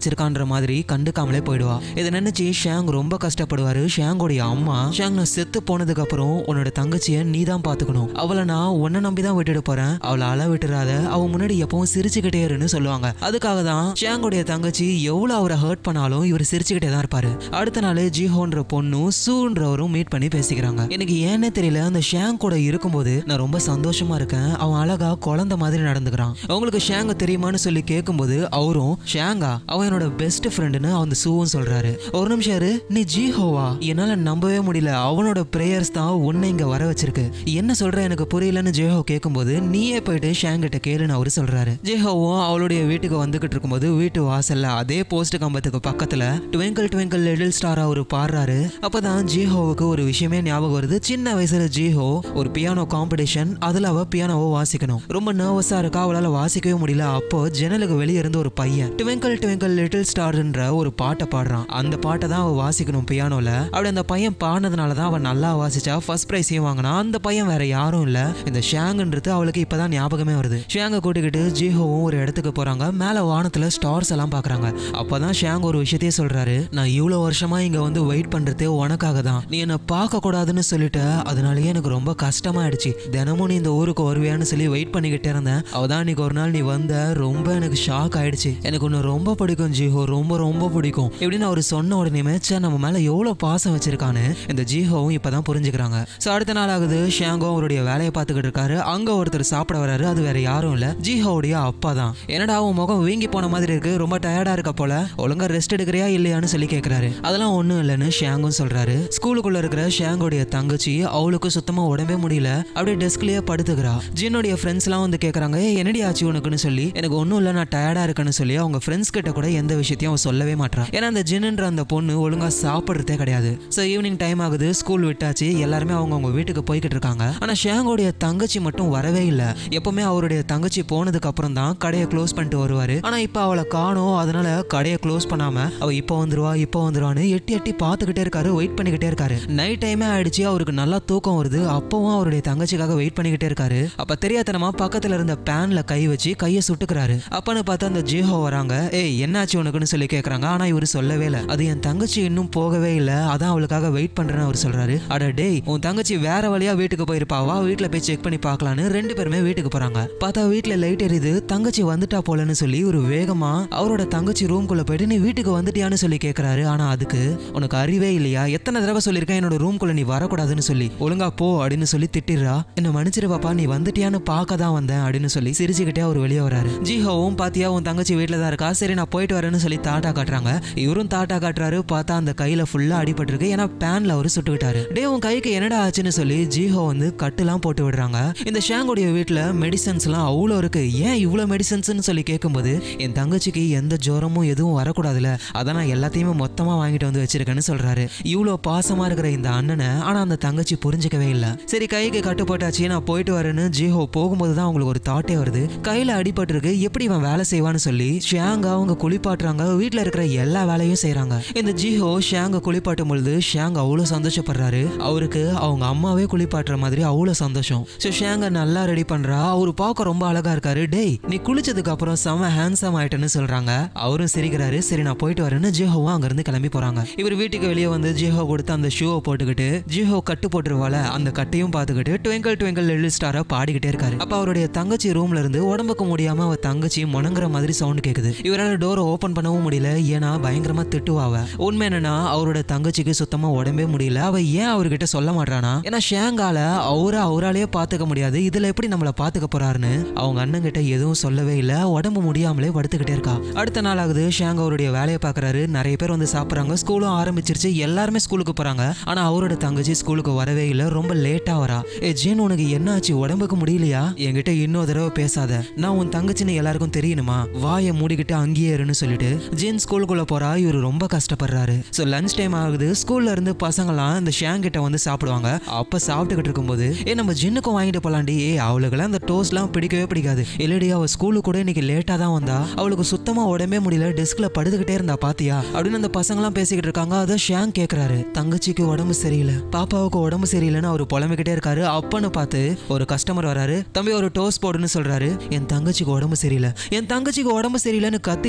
வச்சிருக்கான்ற மாதிரி கண்டுக்காமலே போயிடுவா இதை நினைச்சு ஷாங் ரொம்ப கஷ்டப்படுவாரு ஷாங்கோடைய அம்மா ஷாங் நான் செத்து போனதுக்கு அப்புறம் உன்னோட தங்கச்சியை நீ தான் பாத்துக்கணும் அவளை நான் உன்னை நம்பி தான் விட்டுட்டு போறேன் அவளை அழ விட்டுறாத அவ முன்னாடி எப்பவும் சிரிச்சுக்கிட்டே இருன்னு சொல்லுவாங்க அதுக்காக தான் ஷாங்கோடைய தங்கச்சி எவ்வளவு அவரை ஹர்ட் பண்ணாலும் இவர் சிரிச்சுக்கிட்டே தான் இருப்பாரு அடுத்த நாள் ஜிஹோன்ற பொண்ணும் சூன்றவரும் மீட் பண்ணி பேசிக்கிறாங்க எனக்கு ஏன்னே தெரியல அந்த ஷாங் கூட இருக்கும்போது நான் ரொம்ப சந்தோஷமா இருக்கேன் அவன் அழகா குழந்தை மாதிரி நடந்துக்கிறான் உங்களுக்கு ஷாங்க தெரியுமான்னு சொல்லி கேட்கும்போது அவரும் ஷாங்கா அவன் என்னோட பெஸ்ட் ஃப்ரெண்டுன்னு அந்த சூவும் சொல்றாரு ஒரு நிமிஷம் இரு, நீ ஜிஹோவா என்னால நம்பவே முடியல அவனோட பிரேயர்ஸ் தான் உன்னை இங்க வர வச்சிருக்கு என்ன சொல்ற எனக்கு புரியலன்னு ஜெஹோ கேட்கும்போது நீயே போயிட்டு ஷாங் கிட்ட கேளுன்னு அவரு சொல்றாரு ஜெஹோவும் அவளுடைய வீட்டுக்கு வந்துகிட்டு இருக்கும்போது வீட்டு வாசல்ல அதே போஸ்ட் கம்பத்துக்கு பக்கத்துல ட்விங்கிள் ட்விங்கிள் லிட்டில் ஸ்டார் அவரு பாடுறாரு அப்பதான் ஜிஹோவுக்கு ஒரு விஷயமே ஞாபகம் வருது சின்ன வயசுல ஜிஹோ ஒரு பியானோ காம்படிஷன் அதுல அவ பியானோவை வாசிக்கணும் ரொம்ப நர்வஸா இருக்கா அவளால வாசிக்கவே முடியல அப்போ ஜன்னலுக்கு வெளியே இருந்து ஒரு பையன் ட்விங்கிள் ட்விங்கிள் லிட்டில் ஸ்டார்ன்ற ஒரு பாட்டை பாடுறான் அந்த பாட்டை தான் அவ வாசிக்கணும் பியானோல அப்படி அந்த பையன் பாடினதுனால தான் அவன் நல்லா வாசிச்சா ஃபர்ஸ்ட் ப்ரைஸையும் வாங்கினா அந்த பையன் வேற யாரும் இல்ல இந்த ஷாங்ன்றது அவளுக்கு இப்பதான் ஞாபகமே வருது ஷாங்க கூட்டிக்கிட்டு ஜிஹோவும் ஒரு இடத்துக்கு போறாங்க மேல வானத்துல ஸ்டார்ஸ் எல்லாம் பாக்குறாங்க அப்பதான் ஷாங் ஒரு விஷயத்தையே சொல்றாரு நான் இவ்வளவு வருஷமா இங்க வந்து வெயிட் பண்றதே உனக்காக தான் நீ என்ன பார்க்க கூடாதுன்னு சொல்லிட்ட அதனாலயே எனக்கு ரொம்ப கஷ்டமாயிடுச்சு தினமும் நீ இந்த ஊருக்கு வருவியான்னு சொல்லி வெயிட் பண்ணிக்கிட்டே இருந்தேன் அவதான் இன்னைக்கு ஒரு நாள் நீ வந்த ரொம்ப எனக்கு ஷாக் ஆயிடுச்சு எனக்கு உன்னை ரொம்ப பிடிக்கும் ஜிஹோ ரொம்ப ரொம்ப பிடிக்கும் இப்படின்னு அவர் சொன்ன உடனே ச்சே நம்ம மேல எவ்வளவு பாசம் வச்சிருக்கான்னு இந்த ஜிஹோவும் இப்பதான் புரிஞ்சுக்கிறாங்க சோ அடுத்த நாள் ஆகுது ஷாங்கோ அவருடைய வேலையை பார்த்துக்கிட்டு இருக்காரு அங்க ஒருத்தர் சாப்பிட வராரு அது வேற யாரும் இல்ல ஜிஹோவுடைய அப்பா தான் என்னடா உன் முகம் வீங்கி போன மாதிரி இருக்கு ரொம்ப டயர்டா இருக்க போல ஒழுங்கா ரெஸ்ட் எடுக்கிறியா இல்லையான்னு சொல்லி கேக்குறாரு அதெல்லாம் ஒண்ணும் இல்லைன்னு ஷாங்கும் சொல்றாரு ஸ்கூலுக்குள்ள இருக்கிற ஷாங்கோடைய தங்கச்சி அவளுக்கு சுத்தமா உடம்பே முடியல அப்படியே டெஸ்க்லயே படுத்துக்கிறா ஜின்னுடைய ஃப்ரெண்ட்ஸ் எல்லாம் வந்து கேக்குறாங்க "ஏய், என்னடி ஆச்சு உனக்குன்னு சொல்லி எனக்கு ஒண்ணும் இல்ல நான் டயர்டா இருக்கேன்னு சொல்லி அவங்க ஃப்ரெண்ட்ஸ் கிட்ட கூட எந்த விஷயத்தையும் அவன் சொல்லவே மாட்டான் ஏன்னா அந்த ஜின்னுன்ற அந்த பொண்ணு ஒழுங்கா சாப்பிடுறதே கிடையாது ஸோ ஈவினிங் டைம் ஆகுது ஸ்கூல் விட்டாச்சு எல்லாருமே அவங்க அவங்க வீட்டுக்கு போய்கிட்டு இருக்காங்க ஆனா ஷாங்கோடைய தங்கச்சி மட்டும் வரவே இல்லை எப்பவுமே அவருடைய தங்கச்சி போனதுக்கு அப்புறம் தான் கடையை க்ளோஸ் பண்ணிட்டு வருவாரு ஆனா இப்போ அவளை காணோம் அதனால கடையை க்ளோஸ் பண்ணாம அவ இப்போ வந்துருவா இப்போ வந்துருவான்னு எட்டி எட்டி பார்த்துக்கிட்டே இருக்காரு வெயிட் பண்ணிக்கிட்டே இருக்காரு நைட் டைமே ஆயிடுச்சு அவருக்கு நல்லா தூக்கம் வருது அப்பவும் அவருடைய தங்கச்சிக்காக வெயிட் பண்ணிக்கிட்டே இருக்காரு அப்ப தெரியாதனமா பக்கத்துல இருந்த பேன்ல கை வச்சு கையை சுட்டுக்கிறாரு அப்பன்னு பார்த்தா அந்த ஜிஹோ வராங்க ஏய் என்னாச்சு உனக்குன்னு சொல்லி கேக்குறாங்க ஆனா இவரு சொல்லவே இல்லை அது என் தங்கச்சி இன்னும் போகவே இல்லை அதான் அவளுக்காக வெயிட் பண்றேன்னு அவர் சொல்றாரு அட டேய் உன் தங்கச்சி வேற வழியா வீட்டுக்கு போயிருப்பாவா வீட்டுல போய் செக் பண்ணி பார்க்கலான்னு ரெண்டு பேருமே வீட்டுக்கு போறாங்க பார்த்தா வீட்டுல லைட் எரியுது தங்கச்சி வந்துட்டா போலன்னு சொல்லி ஒரு வேகமா அவரோட தங்கச்சி ரூம்குள்ள போயிட்டு நீ வீட்டுக்கு வந்துட்டியான்னு சொல்லி கேக்குறாரு ஆனா அதுக்கு உனக்கு அறிவே இல்லையா எத்தனை தடவை சொல்லியிருக்கேன் என்னோட ரூம்குள்ள நீ வரக்கூடாதுன்னு சொல்லி ஒழுங்கா போ அப்படின்னு சொல்லி திட்டிடுறா என்ன மன்னிச்சிரு பாப்பா நீ வந்துட்டியான்னு பார்க்க தான் வந்தேன் அப்படின்னு சொல்லி சிரிச்சுக்கிட்டே அவர் வெளியே வராரு ஜிஹோவும் பாத்தியா உன் தங்கச்சி வீட்டுல தான் இருக்கா சரி நான் போயிட்டு வரேன்னு சொல்லி தாட்டா காட்டுறாங்க இவரும் தாட்டா காட்டுறாரு பார்த்தா அந்த கையில ஃபுல்லா அடிபட்டிருக்கு ஏன்னா பேன்ல அவரு சுட்டு விட்டாரு டே உன் கைக்கு என்னடா ஆச்சுன்னு சொல்லி ஜிஹோ வந்து கட்டுலாம் போட்டு விடுறாங்க இந்த ஷாங்கோடைய வீட்டுல மெடிசன்ஸ்லாம் அவ்வளோ இருக்கு ஏன் இவ்வளோ மெடிசன்ஸ்னு சொல்லி கேட்கும்போது என் தங்கச்சிக்கு எந்த ஜுரமும் எதுவும் வரக்கூடாதுல அதான் நான் எல்லாத்தையுமே மொத்தமா வாங்கிட்டு வந்து வச்சிருக்கேன்னு சொல்றாரு இவ்வளோ பாசமா இருக்கிற இந்த அண்ணனை ஆனா அந்த தங்கச்சி புரிஞ்சுக்கவே இல்லை சரி கைக்கு கட்டு போட்டாச்சு நான் போயிட்டு வரேன்னு ஜிஹோ போகும்போது தான் அவங்களுக்கு ஒரு தாட்டே வருது கையில அடிபட்டிருக்கு எப்படி இவன் வேலை செய்வான்னு சொல்லி ஷாங்க அவங்க குளிப்பாட்டுறாங்க வீட்ல இருக்கிற எல்லா வேலையும் செய்றாங்க இந்த ஜிஹோ ஷாங்க குளிப்பாட்டும் பொழுது ஷாங் அவ்வளோ சந்தோஷப்படுறாரு அவருக்கு அவங்க அம்மாவே குளிப்பாட்டுற மாதிரி அவ்வளோ சந்தோஷம் ஸோ ஷாங்க நல்லா ரெடி பண்றா அவரு பார்க்க ரொம்ப அழகா இருக்காரு டேய் நீ குளிச்சதுக்கு அப்புறம் செம ஹேண்ட்ஸம் ஆயிட்டேன்னு சொல்றாங்க அவரும் சிரிக்கிறாரு சரி நான் போயிட்டு வரேன்னு ஜிஹோவும் அங்கிருந்து கிளம்பி போறாங்க இவர் வீட்டுக்கு வெளியே வந்து ஜிஹோ கொடுத்து அந்த ஷூவை போட்டுக்கிட்டு ஜிஹோ கட்டு போட்டுருவால அந்த கட்டையும் பார்த்துக்கிட்டு ட்விங்கிள் ட்விங்கிள் லிட்டில் ஸ்டாரை பாடிக்கிட்டே இருக்காரு அப்ப அவருடைய தங்கச்சி ரூம்ல இருந்து உடம்புக்கு முடியாம அவ தங்கச்சி முணங்குற மாதிரி சவுண்ட் கேக்குது இவரால டோரை ஓபன் பண்ணவும் முடியல ஏன்னா பயங்கரமா திட்டுவாவ உண்மை என்னன்னா அவரோட தங்கச்சிக்கு சுத்தமா உடம்பே முடியல அவ ஏன் அவர்கிட்ட சொல்ல மாட்டானா ஏன்னா ஷேங்கால அவரை அவராலேயே பாத்துக்க முடியாது இதுல எப்படி நம்மள பாத்துக்க போறாருன்னு அவங்க அண்ணன் கிட்ட எதுவும் சொல்லவே இல்ல உடம்பு முடியாமலே படுத்துக்கிட்டே இருக்கா அடுத்த நாள் ஆகுது ஷாங் அவருடைய வேலையை பாக்குறாரு நிறைய பேர் வந்து சாப்பிடுறாங்க ஸ்கூலும் ஆரம்பிச்சிருச்சு எல்லாருமே ஸ்கூலுக்கு போறாங்க ஆனா அவரோட தங்கச்சி ஸ்கூலுக்கு வரவே இல்ல ரொம்ப லேட்டா வரா ஏ ஜேன் உனக்கு என்ன ஆச்சு உடம்புக்கு முடியலையா என்கிட்ட இன்னொரு தடவை பேசாத நான் உன் தங்கச்சின்னு எல்லாருக்கும் தெரியணுமா வாயை மூடிக்கிட்டு அங்கேயே இருன்னு சொல்லிட்டு ஜேன் ஸ்கூலுக்குள்ள போறா இவரு ரொம்ப கஷ்டப்படுறாரு ஸோ லஞ்ச் டைம் ஆகுது ஸ்கூல்ல இருந்து பசங்களாம் இந்த ஷாங் கிட்ட வந்து சாப்பிடுவாங்க அப்ப சாப்பிட்டுக்கிட்டு இருக்கும்போது ஏ நம்ம ஜின்னுக்கும் வாங்கிட்டு போலாண்டி ஏ அவளுக்கெல்லாம் அந்த டோஸ்ட்லாம் பிடிக்கவே பிடிக்காது இல்லடி அவ ஸ்கூலுக்கு கூட இன்னைக்கு லேட்டா தான் வந்தா அவளுக்கு சுத்தமா உடம்பே முடியல டெஸ்க்ல படுத்துக்கிட்டே இருந்தா பாத்தியா அப்படின்னு அந்த பசங்களாம் பேசிக்கிட்டு இருக்காங்க அதை ஷாங் கேக்குறாரு தங்கச்சிக்கு உடம்பு சரியில்லை பாப்பாவுக்கு உடம்பு சரியில்லைன்னு அவர் புலம்பிக்கிட்டே இருக்காரு அப்பன்னு பார்த்து ஒரு கஸ்டமர் வராரு தம்பி ஒரு டோஸ்ட் போடுன்னு சொல்றாரு என் தங்கச்சிக்கு உடம்பு சரியில்லை என் தங்கச்சிக்கு உடம்பு சரியில்லைன்னு கத்திக்கிட்டு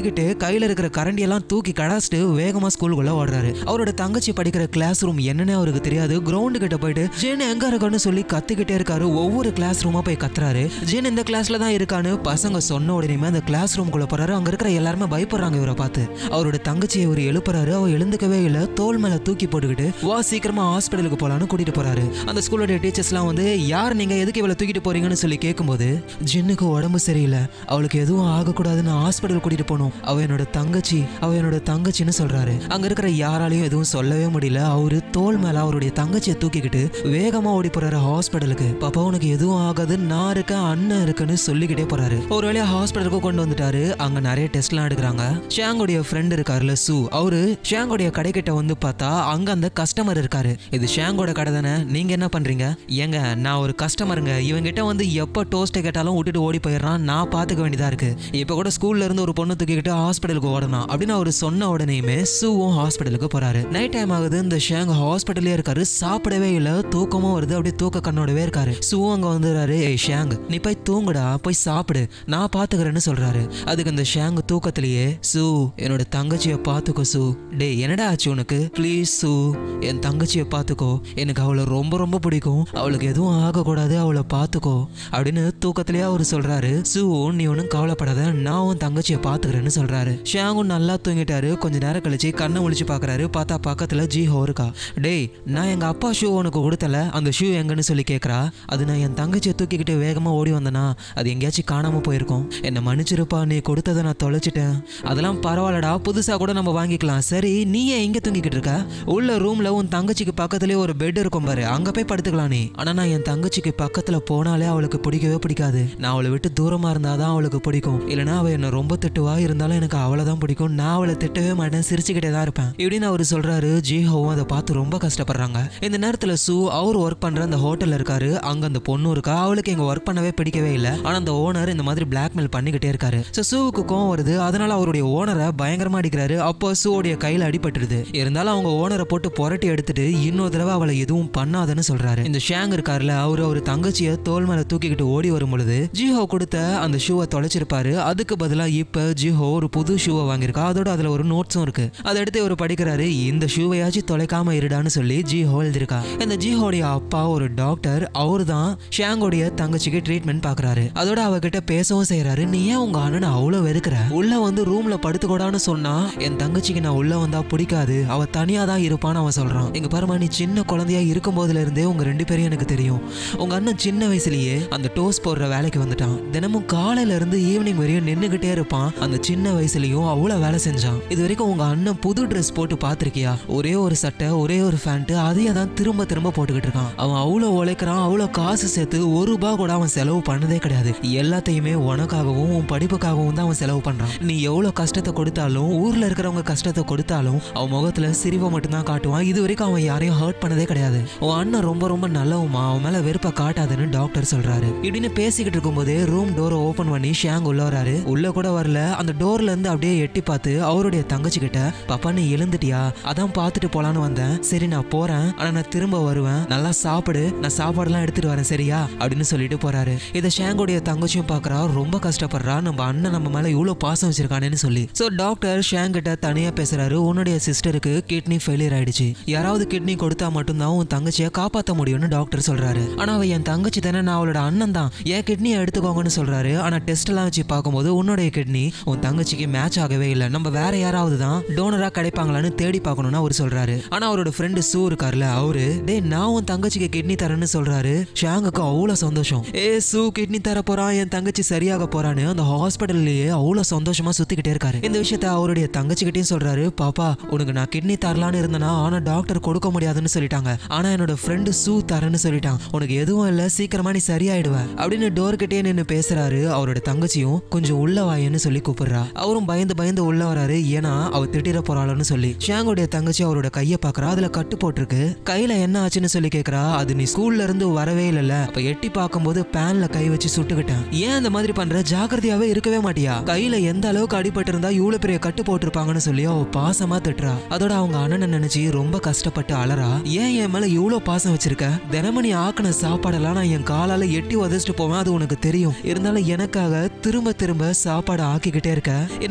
கையில இருக்கிற கரண்டியெல்லாம் தூக்கி கடாச்சிட்டு வேகமா ஸ்கூலுக்குள்ள ஓடுறாரு அவரோட தங்கச்சி படிக்கிற கிளாஸ் ரூம் என்னன்னு அவருக்கு தெரியாது கிரவுண்டு கிட்ட போயிட்டு ஜேன் எங்க இருக்கான்னு சொல்லி கத்துக்கிட்டே இருக்காரு ஒவ்வொரு கிளாஸ் ரூமா போய் கத்துறாரு ஜேன் இந்த கிளாஸ்ல தான் இருக்கான்னு பசங்க சொன்ன உடனே அந்த கிளாஸ் ரூம்குள்ள போறாரு அங்க இருக்கிற எல்லாருமே பயப்படுறாங்க இவரை பார்த்து அவரோட தங்கச்சியை இவர் எழுப்புறாரு அவ எழுந்துக்கவே இல்ல தோல் மேல தூக்கி போட்டுக்கிட்டு வா சீக்கிரமா ஹாஸ்பிட்டலுக்கு போலான்னு கூட்டிட்டு போறாரு அந்த ஸ்கூலோட டீச்சர்ஸ்லாம் வந்து யார் நீங்க எதுக்கு இவ்வளவு தூக்கிட்டு போறீங்கன்னு சொல்லி கேட்கும்போது ஜின்னுக்கு உடம்பு சரியில்லை அவளுக்கு எதுவும் ஆகக்கூடாதுன்னு ஹாஸ்பிட்டல் கூட்டிட்டு போகணும் அவ என்னோட தங்கச்சி அவ என்னோட தங்கச்சின்னு சொல்றாரு அங்க இருக்கிற யாராலையும் எதுவும் சொல்லவே முடியல அவரு தோல் மேல அவருடைய தங்கச்சியை தூக்கிக்கிட்டு வேகமா ஓடி போறாரு ஹாஸ்பிட்டலுக்கு பாப்பா உனக்கு எதுவும் ஆகாது நான் இருக்கேன் அண்ணன் இருக்குன்னு சொல்லிக்கிட்டே போறாரு ஒரு வழியா ஹாஸ்பிட்டலுக்கு கொண்டு வந்துட்டாரு அங்க நிறைய டெஸ்ட்லாம் எடுக்கிறாங்க ஷாங்கோடைய ஃப்ரெண்ட் இருக்காருல்ல சு அவரு ஷாங்கோடைய கடைக்கிட்ட வந்து பார்த்தா அங்க அந்த கஸ்டமர் இருக்காரு இது ஷாங்கோட கடை தானே நீங்க என்ன பண்றீங்க ஏங்க நான் ஒரு கஸ்டமருங்க இவங்கிட்ட வந்து எப்போ டோஸ்ட்டை கேட்டாலும் விட்டுட்டு ஓடி போயிடுறான் நான் பார்த்துக்க வேண்டியதா இருக்கு இப்போ கூட ஸ்கூல்ல இருந்து ஒரு பொண்ணு தூக்கிக்கிட்டு ஹாஸ்பிட்டலுக்கு ஓடணும் அப்படின்னு அவர் சொன்ன உடனேயுமே சூவும் ஹாஸ்பிட்டலுக்கு போறாரு நைட் டைம் ஆகுது இந்த ஷாங் ஹாஸ்பிட்டலே இருக்காரு சாப்பிடவே இல்லை தூக்கமும் வருது அப்படியே தூக்க கண்ணோடவே இருக்காரு சூவும் அங்க வந்துடுறாரு ஏய் ஷாங் நீ போய் தூங்குடா போய் சாப்பிடு நான் பாத்துக்கிறேன்னு சொல்றாரு அதுக்கு அந்த ஷாங் தூக்கத்திலேயே சூ என்னோட தங்கச்சியை பார்த்துக்கோ சூ டேய் என்னடா ஆச்சு உனக்கு ப்ளீஸ் சூ என் தங்கச்சியை பார்த்துக்கோ எனக்கு அவளை ரொம்ப ரொம்ப பிடிக்கும் அவளுக்கு எதுவும் ஆகக்கூடாது அவளை பார்த்துக்கோ அப்படின்னு தூக்கத்திலேயே அவர் சொல்றாரு சூ நீ ஒன்றும் கவலைப்படாத நான் உன் தங்கச்சியை பார்த்துக்கிறேன்னு சொல்றாரு ஷியாங்கும் நல்லா தூங்கிட்டாரு கொஞ்ச நேரம் கழிச்சு கண்ணை முழிச்சு பார்க்கறாரு பார்த்தா பக்கத்துல ஜி ஹோ இருக்கா டேய் நான் எங்க அப்பா ஷூ உனக்கு கொடுத்தல அந்த ஷூ எங்கன்னு சொல்லி கேட்கறா அது நான் என் தங்கச்சியை தூக்கிக்கிட்டு வேகமா ஓடி வந்தனா அது எங்கேயாச்சும் காணாம போயிருக்கும் என்னை மன்னிச்சிருப்பா நீ கொடுத்ததை நான் தொலைச்சிட்டேன் அதெல்லாம் பரவாயில்லடா புதுசா கூட நம்ம வாங்கிக்கலாம் சரி நீ ஏன் இங்க தூங்கிக்கிட்டு இருக்க உள்ள ரூம்ல உன் தங்கச்சிக்கு பக்கத்துலயே ஒரு பெட் இருக்கும் பாரு அங்க போய் படுத்துக்கலாம் நீ ஆனா நான் என் தங்கச்சிக்கு பக்கத்துல போனாலே அவளுக்கு பிடிக்கவே பிடிக்காது நான் அவளை விட்டு தூரமா இருந்தாதான் அவளுக்கு பிடிக்கும் இல்லைன்னா அவ என்ன ரொம்ப திட்டுவா இருந்தாலும் எனக்கு அவளை தான் பிடிக்கும் நான் அவளை திட்டவே மாட்டேன் சிரிச்சுக்கிட்டே தான் இருப்பேன் இப்படின்னு அவர் சொல்றாரு ஜிஹோவும் அதை பார்த்து ரொம்ப கஷ்டப்படுறாங்க இந்த நேரத்துல சூ அவர் ஒர்க் பண்ற அந்த ஹோட்டல்ல இருக்காரு அங்க அந்த பொண்ணு இருக்கா அவளுக்கு இங்க ஒர்க் பண்ணவே பிடிக்கவே இல்லை ஆனா அந்த ஓனர் இந்த மாதிரி பிளாக்மெயில் பண்ணிக்கிட்டே இருக்காரு ஸோ சூவுக்கு கோவம் வருது அதனால அவருடைய ஓனரை பயங்கரமா அடிக்கிறாரு அப்போ சூவோடைய கையில அடிபட்டுருது இருந்தாலும் அவங்க ஓனரை போட்டு புரட்டி எடுத்துட்டு இன்னொரு தடவை அவளை எதுவும் பண்ணாதன்னு சொல்றாரு இந்த ஷாங் இருக்காருல அவரு அவர் தங்கச்சியை தோல் மேல தூக்கிக்கிட்டு ஓடி வரும் பொழுது ஜிஹோ கொடுத்த அந்த ஷூவை தொலைச்சிருப்பாரு அதுக்கு பதிலா இப்ப ஜிஹோ ஒரு புது ஷூவை வாங்கியிருக்கா அதோட அதுல ஒரு நோட்ஸும் இருக்கு அதை எடுத்து இவர் படிக்கிறாரு இந்த ஷூவையாச்சும் தொலைக்காம இருடான்னு சொல்லி ஜிஹோ எழுதிருக்கா இந்த ஜிஹோடைய அப்பா ஒரு டாக்டர் அவர் தான் ஷாங்கோடைய தங்கச்சிக்கு ட்ரீட்மெண்ட் பாக்குறாரு அதோட அவகிட்ட பேசவும் செய்யறாரு நீ ஏன் உங்க அண்ணனை அவ்வளவு வெறுக்கிற உள்ள வந்து ரூம்ல படுத்துக்கூடான்னு சொன்னா என் தங்கச்சிக்கு நான் உள்ள வந்தா பிடிக்காது அவ தனியா தான் இருப்பான்னு அவன் சொல்றான் எங்க பாருமா நீ சின்ன குழந்தையா இருக்கும் போதுல இருந்தே உங்க ரெண்டு பேரும் எனக்கு தெரியும் உங்க அண்ணன் சின்ன வயசுலயே அந்த டோஸ் போடுற வேலைக்கு வந்துட்டான் தினமும் காலையில இருந்து ஈவினிங் வரையும் நின்னுகிட்டே இருப்பான் அந்த சின்ன வயசுலயும் அவ்வளவு வேலை செஞ்சான் இது வரைக்கும் உங்க அண்ணன் புது ட்ரெஸ் போட்டு பாத்திருக்கியா ஒரே ஒரு சட்டை ஒரே ஒரு ஃபேண்ட் அதையே தான் திரும்ப திரும்ப போட்டுக்கிட்டு இருக்கான் அவன் அவ்வளவு உழைக்கிறான் அவ்வளவு காசு சேர்த்து ஒரு ரூபாய் கூட அவன் செலவு பண்ணதே கிடையாது எல்லாத்தையுமே உனக்காகவும் உன் படிப்புக்காகவும் தான் அவன் செலவு பண்றான் நீ எவ்வளவு கஷ்டத்தை கொடுத்தாலும் ஊர்ல இருக்கிறவங்க கஷ்டத்தை கொடுத்தாலும் அவன் முகத்துல சிரிவை மட்டும்தான் காட்டுவான் இது வரைக்கும் அவன் யாரையும் ஹர்ட் பண்ணதே கிடையாது உன் அண்ணன் ரொம்ப ரொம்ப நல்லவமா அவன் மேல வெறுப்ப காட்டாதுன்னு டாக்டர் சொல்றாரு இப்படின்னு பேசிக்கிட்டு இருக்கும்போதே ரூம் டோரை ஓபன் பண்ணி ஷாங் உள்ள வராரு உள்ள கூட வரல அந்த டோர்ல இருந்து அப்படியே எட்டி பார்த்து அவருடைய தங்கச்சி கிட்ட பாப்பா நீ எழுந்துட்டியா அதான் பார்த்துட்டு போலான்னு வந்தேன் சரி நான் போறேன் ஆனா நான் திரும்ப வருவேன் நல்லா சாப்பிடு நான் சாப்பாடுலாம் எடுத்துட்டு வரேன் சரியா அப்படின்னு சொல்லிட்டு போறாரு இதை ஷாங்கோடைய தங்கச்சியும் பார்க்கறா ரொம்ப கஷ்டப்படுறா நம்ம அண்ணன் நம்ம மேல இவ்வளவு பாசம் வச்சிருக்கானேன்னு சொல்லி சோ டாக்டர் ஷாங் கிட்ட தனியா பேசுறாரு உன்னுடைய சிஸ்டருக்கு கிட்னி ஃபெயிலியர் ஆயிடுச்சு யாராவது கிட்னி கொடுத்தா மட்டும்தான் உன் தங்கச்சியை காப்பாத்த முடியும்னு டாக்டர் சொல்றாரு ஆனா அவ என் தங்கச்சி தானே நான் அவளோட அண்ணன் தான் என் கிட்னியை எடுத்துக்கோங்கன்னு சொல்றாரு ஆனா டெஸ்ட் எல்லாம் வச்சு பார்க்கும்போது உன்னுடைய கிட்னி உன் தங்கச்சிக்கு மேட்ச் ஆகவே இல்லை நம்ம வேற யாராவது தான் டோனரா கிடைப்பாங்களான்னு தேடி பார்க்கணும்னு அவர் சொல்றாரு ஆனா அவரோட ஃப்ரெண்டு சூ இருக்கார்ல அவரு டேய் நான் உன் தங்கச்சிக்கு கிட்னி தரேன்னு சொல்றாரு ஷாங்குக்கு அவ்வளவு சந்தோஷம் ஏ சூ கிட்னி தர போறான் என் தங்கச்சி சரியாக போறான்னு அந்த ஹாஸ்பிட்டல்லையே அவ்வளவு சந்தோஷமா சுத்திக்கிட்டே இருக்காரு இந்த விஷயத்த அவருடைய தங்கச்சிக்கிட்டையும் சொல்றாரு பாப்பா உனக்கு நான் கிட்னி தரலான்னு இருந்தேனா ஆனா டாக்டர் கொடுக்க முடியாதுன்னு சொல்லிட்டாங்க ஆனா என்னோட ஃப்ரெண்டு சூ தரேன்னு சொல்லிட்டான் உனக்கு எதுவும் இல்ல சீக்கிரமா நீ சரியாயிடுவ அப்படின்னு டோர் கிட்டே நின்னு பேசுறாரு அவரோட தங்கச்சியும் கொஞ்சம் உள்ள வாயன்னு சொல்லி கூப்பிடுறா அவரும் பயந்து பயந்து உள்ள வராரு ஏன்னா அவ திட்டிட போறாளன்னு சொல்லி ஷாங்குடைய தங்கச்சி அவரோட கையை பாக்குறா அதுல கட்டு போட்டிருக்கு கையில என்ன ஆச்சுன்னு சொல்லி கேக்குறா அது நீ ஸ்கூல்ல இருந்து வரவே இல்லைல்ல அப்ப எட்டி பார்க்கும்போது பேன்ல கை வச்சு சுட்டுக்கிட்டேன் ஏன் இந்த மாதிரி பண்ற ஜாக்கிரதையாவே இருக்கவே மாட்டியா கையில எந்த அளவுக்கு அடிபட்டு இருந்தா இவ்வளவு பெரிய கட்டு போட்டிருப்பாங்கன்னு சொல்லி அவ பாசமா திட்டுறா அதோட அவங்க அண்ணனை நினைச்சு ரொம்ப கஷ்டப்பட்டு அலறா ஏன் என் மேல இவ்வளவு பாசம் வச்சிருக்க தினமும் நீ ஆக்கின சாப்பாடெல்லாம் நான் என் காலால எட்டி உதச்சிட்டு போவேன் அது உனக்கு தெரியும் இருந்தாலும் எனக்காக திரும்ப திரும்ப சாப்பாடு ஆக்கிக்கிட்டே இருக்க என்னை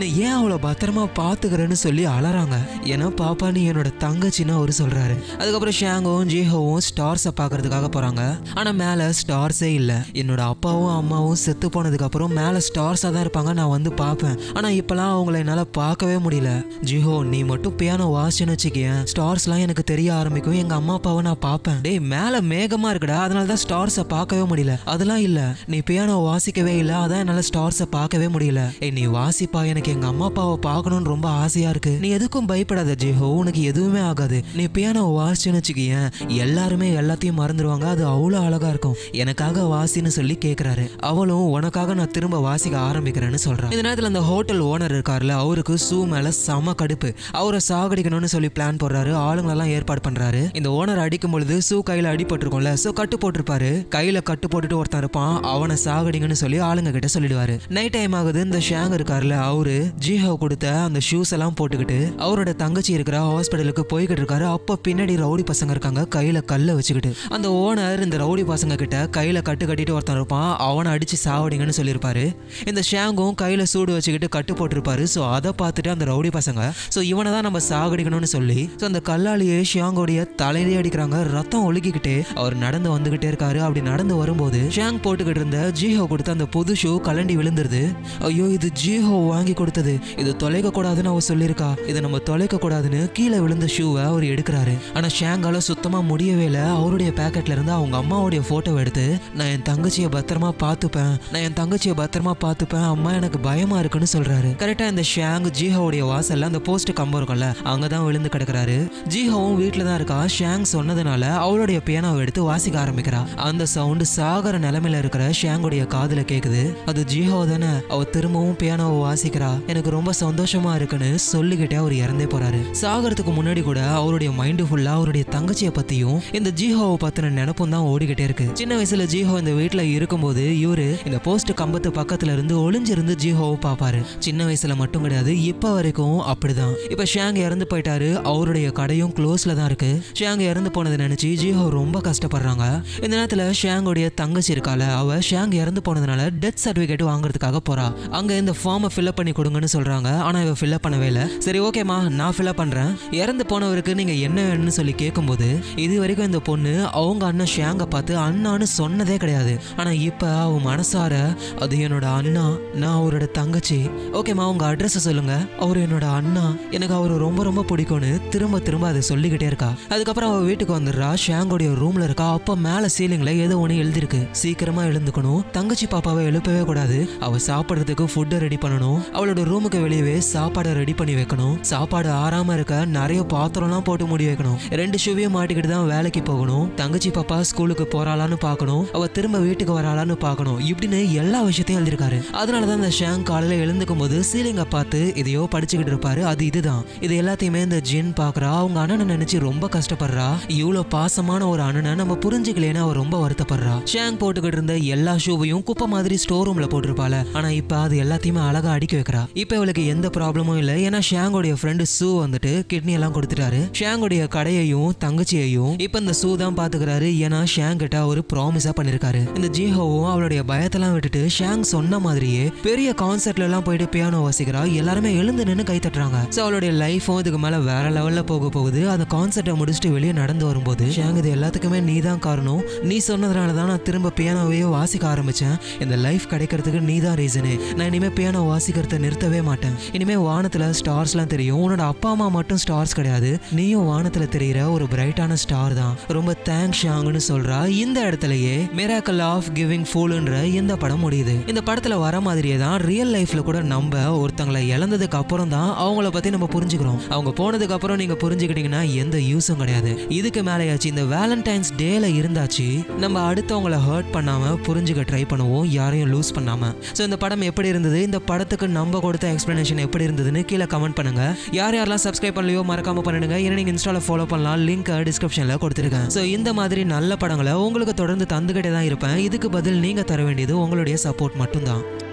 நீ ஏன் அவளை பத்திரமா பாத்துக்கிறேன்னு சொல்லி அலறாங்க ஏன்னா பாப்பா நீ என்னோட தங்கச்சின்னு அவரு சொல்றாரு அதுக்கப்புறம் ஷாங்கும் ஜீஹோவும் ஸ்டார்ஸை பார்க்கறதுக்காக போறாங்க ஆனா மேல ஸ்டார்ஸே இல்ல என்னோட அப்பாவும் அம்மாவும் செத்து போனதுக்கு அப்புறம் மேல ஸ்டார்ஸா தான் இருப்பாங்க நான் வந்து பார்ப்பேன் ஆனா இப்பெல்லாம் அவங்கள என்னால பார்க்கவே முடியல ஜிஹோ நீ மட்டும் பியானோ வாசிச்சுன்னு வச்சுக்கேன் ஸ்டார்ஸ்லாம் எனக்கு தெரிய ஆரம்பிக்கும் எங்க அம்மா அப்பாவை நான் பார்ப்பேன் டேய் மேல மேகமா இருக்குடா அதனால தான் ஸ்டார்ஸை பார்க்கவே முடியல அதெல்லாம் இல்ல நீ பியானோ வாசிக்கவே இல்ல அதான் என்னால ஸ்டார்ஸை பார்க்கவே முடியல ஏய் நீ வாசிப்பா எனக்கு எங்க அம்மா அப்பாவை பார்க்கணும்னு ரொம்ப ஆசையா இருக்கு நீ எதுக்கும் பயப்படாத ஜிஹோ உனக்கு எதுவுமே ஆகாது நீ பியானோ வாசிச்சுன்னு வச்சுக்கேன் எல்லாருமே எல்லாத்தையும் மறந்துடுவாங்க அது அவ்வளோ அழகா இருக்கும் எனக்காக வாசின்னு சொல்லி கேட்குறாரு அவளும் உனக்காக நான் திரும்ப வாசிக்க ஆரம்பிக்கிறேன்னு சொல்றான் இந்த நேரத்தில் அந்த ஹோட்டல் ஓனர் இருக்கார்ல அவருக்கு சூ மேல செம கடுப்பு அவரை சாகடிக்கணும்னு சொல்லி பிளான் போடுறாரு ஆளுங்களெல்லாம் ஏற்பாடு பண்றாரு இந்த ஓனர் அடிக்கும் பொழுது சூ கையில அடிபட்டிருக்கும்ல சோ கட்டு போட்டிருப்பாரு கையில கட்டு போட்டுட்டு ஒருத்தன் இருப்பான் அவனை சாகடிங்கன்னு சொல்லி ஆளுங்க கிட்ட சொல்லிடுவாரு நைட் டைம் ஆகுது இந்த ஷாங் இருக்கார்ல அவரு ஜிஹோ கொடுத்த அந்த ஷூஸ் எல்லாம் போட்டுக்கிட்டு அவரோட தங்கச்சி இருக்கிற ஹாஸ்பிட்டலுக்கு போய்கிட்டு இருக்காரு அப்ப பின்னாடி ரவுடி பசங்க இருக்காங்க கையில கல்லை வச்சுக்கிட்டு அந்த ஓனர் இந்த ரவுடி பசங்க கிட்ட கையில கட்டு கட்டிட்டு ஒருத்தன் இருப்பான் அவனை அடிச்சு சாவடிங்கன்னு சொல்லியிருப்பாரு இந்த ஷாங்கும் கையில சூடு வச்சுக்கிட்டு கட்டு போட்டிருப்பாரு ஸோ அதை பார்த்துட்டு அந்த ரவுடி பசங்க ஸோ இவனை தான் நம்ம சாகடிக்கணும்னு சொல்லி ஸோ அந்த கல்லாலேயே ஷியாங்கோடைய தலையிலே அடிக்கிறாங்க ரத்தம் ஒழுகிக்கிட்டே அவர் நடந்து வந்துகிட்டே இருக்காரு அப்படி நடந்து வரும்போது ஷாங் போட்டுக்கிட்டு இருந்த ஜீஹோ கொடுத்த அந்த புது ஷூ கலண்டி விழுந்துருது ஐயோ இது ஜீஹோ வாங்கி கொடுத்தது இது தொலைக்க கூடாதுன்னு அவர் சொல்லியிருக்கா இதை நம்ம தொலைக்க கூடாதுன்னு கீழே விழுந்த ஷூவை அவர் எடுக்கிறாரு ஆனா ஷாங்கால சுத்தமா முடியவே இல்லை அவருடைய பேக்கெட்ல இருந்து அவங்க அம்மாவுடைய போட்டோ எடுத்து நான் என் தங்கச்சியை பத்திரமா பார்த்துப்பேன் நான் என் தங்கச்சியை பத்திரமா பார்த்துப்பேன் அம்மா எனக்கு பயமா இருக்குன்னு சொல்றாரு கரெக்டா இந்த ஷாங் ஜீஹோவுடைய வாசல்ல அந்த போஸ்ட் கம்பம் இருக்கும்ல அங்கதான் விழுந்து கிடக்குறாரு ஜீஹோவும் வீட்டில் தான் இருக்கா ஷாங் சொன்னதுனால அவளுடைய பியானோவை எடுத்து வாசிக்க ஆரம்பிக்கிறா அந்த சவுண்டு சாகர நிலைமையில இருக்கிற ஷாங்குடைய காதுல கேக்குது அது ஜீஹோ தானே அவ திரும்பவும் பியானோவை வாசிக்கிறா எனக்கு ரொம்ப சந்தோஷமா இருக்குன்னு சொல்லிக்கிட்டே அவர் இறந்தே போறாரு சாகறதுக்கு முன்னாடி கூட அவருடைய மைண்டு ஃபுல்லா அவருடைய தங்கச்சியை பத்தியும் இந்த ஜீஹோவை பத்தின நினப்பும் தான் ஓடிக்கிட்டே இருக்கு சின்ன வயசுல ஜீஹோ இந்த வீட்டுல இருக்கும்போது இவரு இந்த போஸ்ட் கம்பத்து பக்கத்துல இருந்து ஒளிஞ்சிருந்து ஜீஹோவை பார்ப்பாரு சின்ன வயசுல மட்டும் கிடையாது இப்ப வரைக்கும் அப்படிதான் இப்ப ஷாங் இறந்து போயிட்டாரு அவருடைய கடையும் க்ளோஸ்ல தான் இருக்கு ஷாங் இறந்து போனதை நினைச்சு ஜீஹோ ரொம்ப கஷ்டப்படுறாங்க இந்த நேரத்துல ஷாங்கோடைய தங்கச்சி இருக்கால அவ ஷாங் இறந்து போனதுனால டெத் சர்டிபிகேட் வாங்குறதுக்காக போறா அங்க இந்த ஃபார்மை ஃபில்அப் பண்ணி கொடுங்கன்னு சொல்றாங்க ஆனா இவ ஃபில்அப் பண்ணவே இல்லை சரி ஓகேம்மா நான் ஃபில்அப் பண்றேன் இறந்து போனவருக்கு நீங்க என்ன வேணும்னு சொல்லி கேட்கும்போது இது வரைக்கும் இந்த பொண்ணு அவங்க அண்ணன் ஷாங்கை பார்த்து அண்ணான்னு சொன்னதே கிடையாது ஆனா இப்ப அவ மனசார அது என்னோட அண்ணா நான் அவரோட தங்கச்சி ஓகேம்மா உங்க அட்ரஸ் சொல்லுங்க அவர் என்னோட அண்ணா எனக்கு அவர் ரொம்ப ரொம்ப பிடிக்கும்னு திரும்ப திரும்ப அதை சொல்லிக்கிட்டே இருக்கா அதுக்கப்புறம் அவ வீட்டுக்கு வந்துடுறா ஷாங்கோடைய ரூம்ல இருக்கா அப்ப மேல சீலிங்ல ஏதோ ஒண்ணு எழுதிருக்கு சீக்கிரமா எழுந்துக்கணும் தங்கச்சி பாப்பாவை எழுப்பவே கூடாது அவ சாப்பிடுறதுக்கு ஃபுட்டை ரெடி பண்ணணும் அவளோட ரூமுக்கு வெளியவே சாப்பாடை ரெடி பண்ணி வைக்கணும் சாப்பாடு ஆறாம இருக்க நிறைய பாத்திரம்லாம் போட்டு மூடி வைக்கணும் ரெண்டு ஷூவையும் மாட்டிக்கிட்டு தான் வேலைக்கு போகணும் தங்கச்சி பாப்பா ஸ்கூலுக்கு போறாளான்னு பார்க்கணும் அவ திரும்ப வீட்டுக்கு வராளான்னு பார்க்கணும் இப்படின்னு எல்லா விஷயத்தையும் எழுதிருக்காரு அதனாலதான் இந்த ஷாங் காலையில எழுந்துக்கும் போது சீலிங்கை பார்த்து இதையோ படிச்சுக்கிட்டு இருப்பாரு அது இதுதான் இது எல்லாத்தையுமே இந்த ஜின் பாக்குறா அவங்க அண்ணனை நினைச்சு ரொம்ப கஷ்டப்படுறா இவ்வளவு பாசமான ஒரு அண்ணனை நம்ம புரிஞ்சுக்கலேன்னு அவ ரொம்ப வருத்தப்படுறா ஷாங் போட்டுக்கிட்டு இருந்த எல்லா ஷூவையும் குப்பை மாதிரி ஸ்டோர் ரூம்ல போட்டிருப்பால ஆனா இப்ப அது எல்லாத்தையுமே அழகா அடுக்கி வைக்கிறா இப்ப இவளுக்கு எந்த ப்ராப்ளமும் இல்லை ஏன்னா ஷாங்கோடைய ஃப்ரெண்டு சூ வந்துட்டு கிட்னி எல்லாம் கொடுத்துட்டாரு ஷாங்கோடைய கடையையும் தங்கச்சியையும் இப்ப இந்த சூ தான் பாத்துக்கிறாரு ஏன்னா ஷாங் கிட்ட ஒரு ப்ராமிஸா பண்ணிருக்காரு இந்த ஜீஹோவும் அவளுடைய பயத்தெல்லாம் விட்டுட்டு ஷாங் சொன்ன மாதிரியே பெரிய கான்சர்ட்ல எல்லாம் போயிட்டு பியானோ வாசிக்கிறா எல்லாருமே எழுந்து நின்று கை தட்டுறாங்க ஸோ அவளுடைய லைஃபும் இதுக்கு மேல வேற லெவல்ல போக போகுது அந்த கான்சர்ட்டை முடிச்சுட்டு வெளியே நடந்து வரும்போது ஷாங் இது எல்லாத்துக்குமே நீ தான் காரணம் நீ சொன்னதுனால தான் நான் திரும்ப பியானோவையே வாசிக்க ஆரம்பிச்சேன் இந்த லைஃப் கிடைக்கிறதுக்கு நீ தான் ரீசனு நான் இனிமே பியானோ வாசிக்கிறத நிறுத்தவே மாட்டேன் இனிமே வானத்துல ஸ்டார்ஸ்லாம் தெரியும் உன்னோட அப்பா அம்மா மட்டும் ஸ்டார்ஸ் கிடையாது நீயும் வானத்துல தெரியிற ஒரு பிரைட்டான ஸ்டார் தான் ரொம்ப தேங்க்ஸ் ஷாங்னு சொல்றா இந்த இடத்துலயே மிராக்கல் ஆஃப் கிவிங் ஃபூல்ன்ற இந்த படம் முடியுது இந்த படத்துல வர மாதிரியே தான் ரியல் லைஃப்ல கூட நம்ம ஒருத்தங்களை இழந்ததுக்கு அப்புறம் தான் அவங்கள பத்தி நம்ம புரிஞ்சுக்கிறோம் அவங்க போனதுக்கு அப்புறம் நீங்க புரிஞ்சுக்கிட்டீங்கன்னா எந்த யூஸும் கிடையாது இதுக்கு மேலேயாச்சு இந்த வேலண்டைன்ஸ் டேல இருந்தாச்சு நம்ம அடுத்தவங்கள ஹர்ட் பண்ணாம புரிஞ்சுக்க ட்ரை பண்ணுவோம் யாரையும் லூஸ் பண்ணாம ஸோ இந்த படம் எப்படி இருந்தது இந்த படத்துக்கு நம்ம கொடுத்த எக்ஸ்பிளனேஷன் எப்படி இருந்ததுன்னு கீழே கமெண்ட் பண்ணுங்க யார் யாரெல்லாம் சப்ஸ்கிரைப் பண்ணலையோ மறக்காம பண்ணிடுங்க ஏன்னா நீங்க இன்ஸ்டால ஃபாலோ பண்ணலாம் லிங்க் டிஸ்கிரிப்ஷன்ல கொடுத்துருக்கேன் ஸோ இந்த மாதிரி நல்ல படங்களை உங்களுக்கு தொடர்ந்து தந்துகிட்டே தான் இருப்பேன் இதுக்கு பதில் நீங்க தர வேண்டியது உங்களுடைய சப்போர்ட் மட்டும்தான்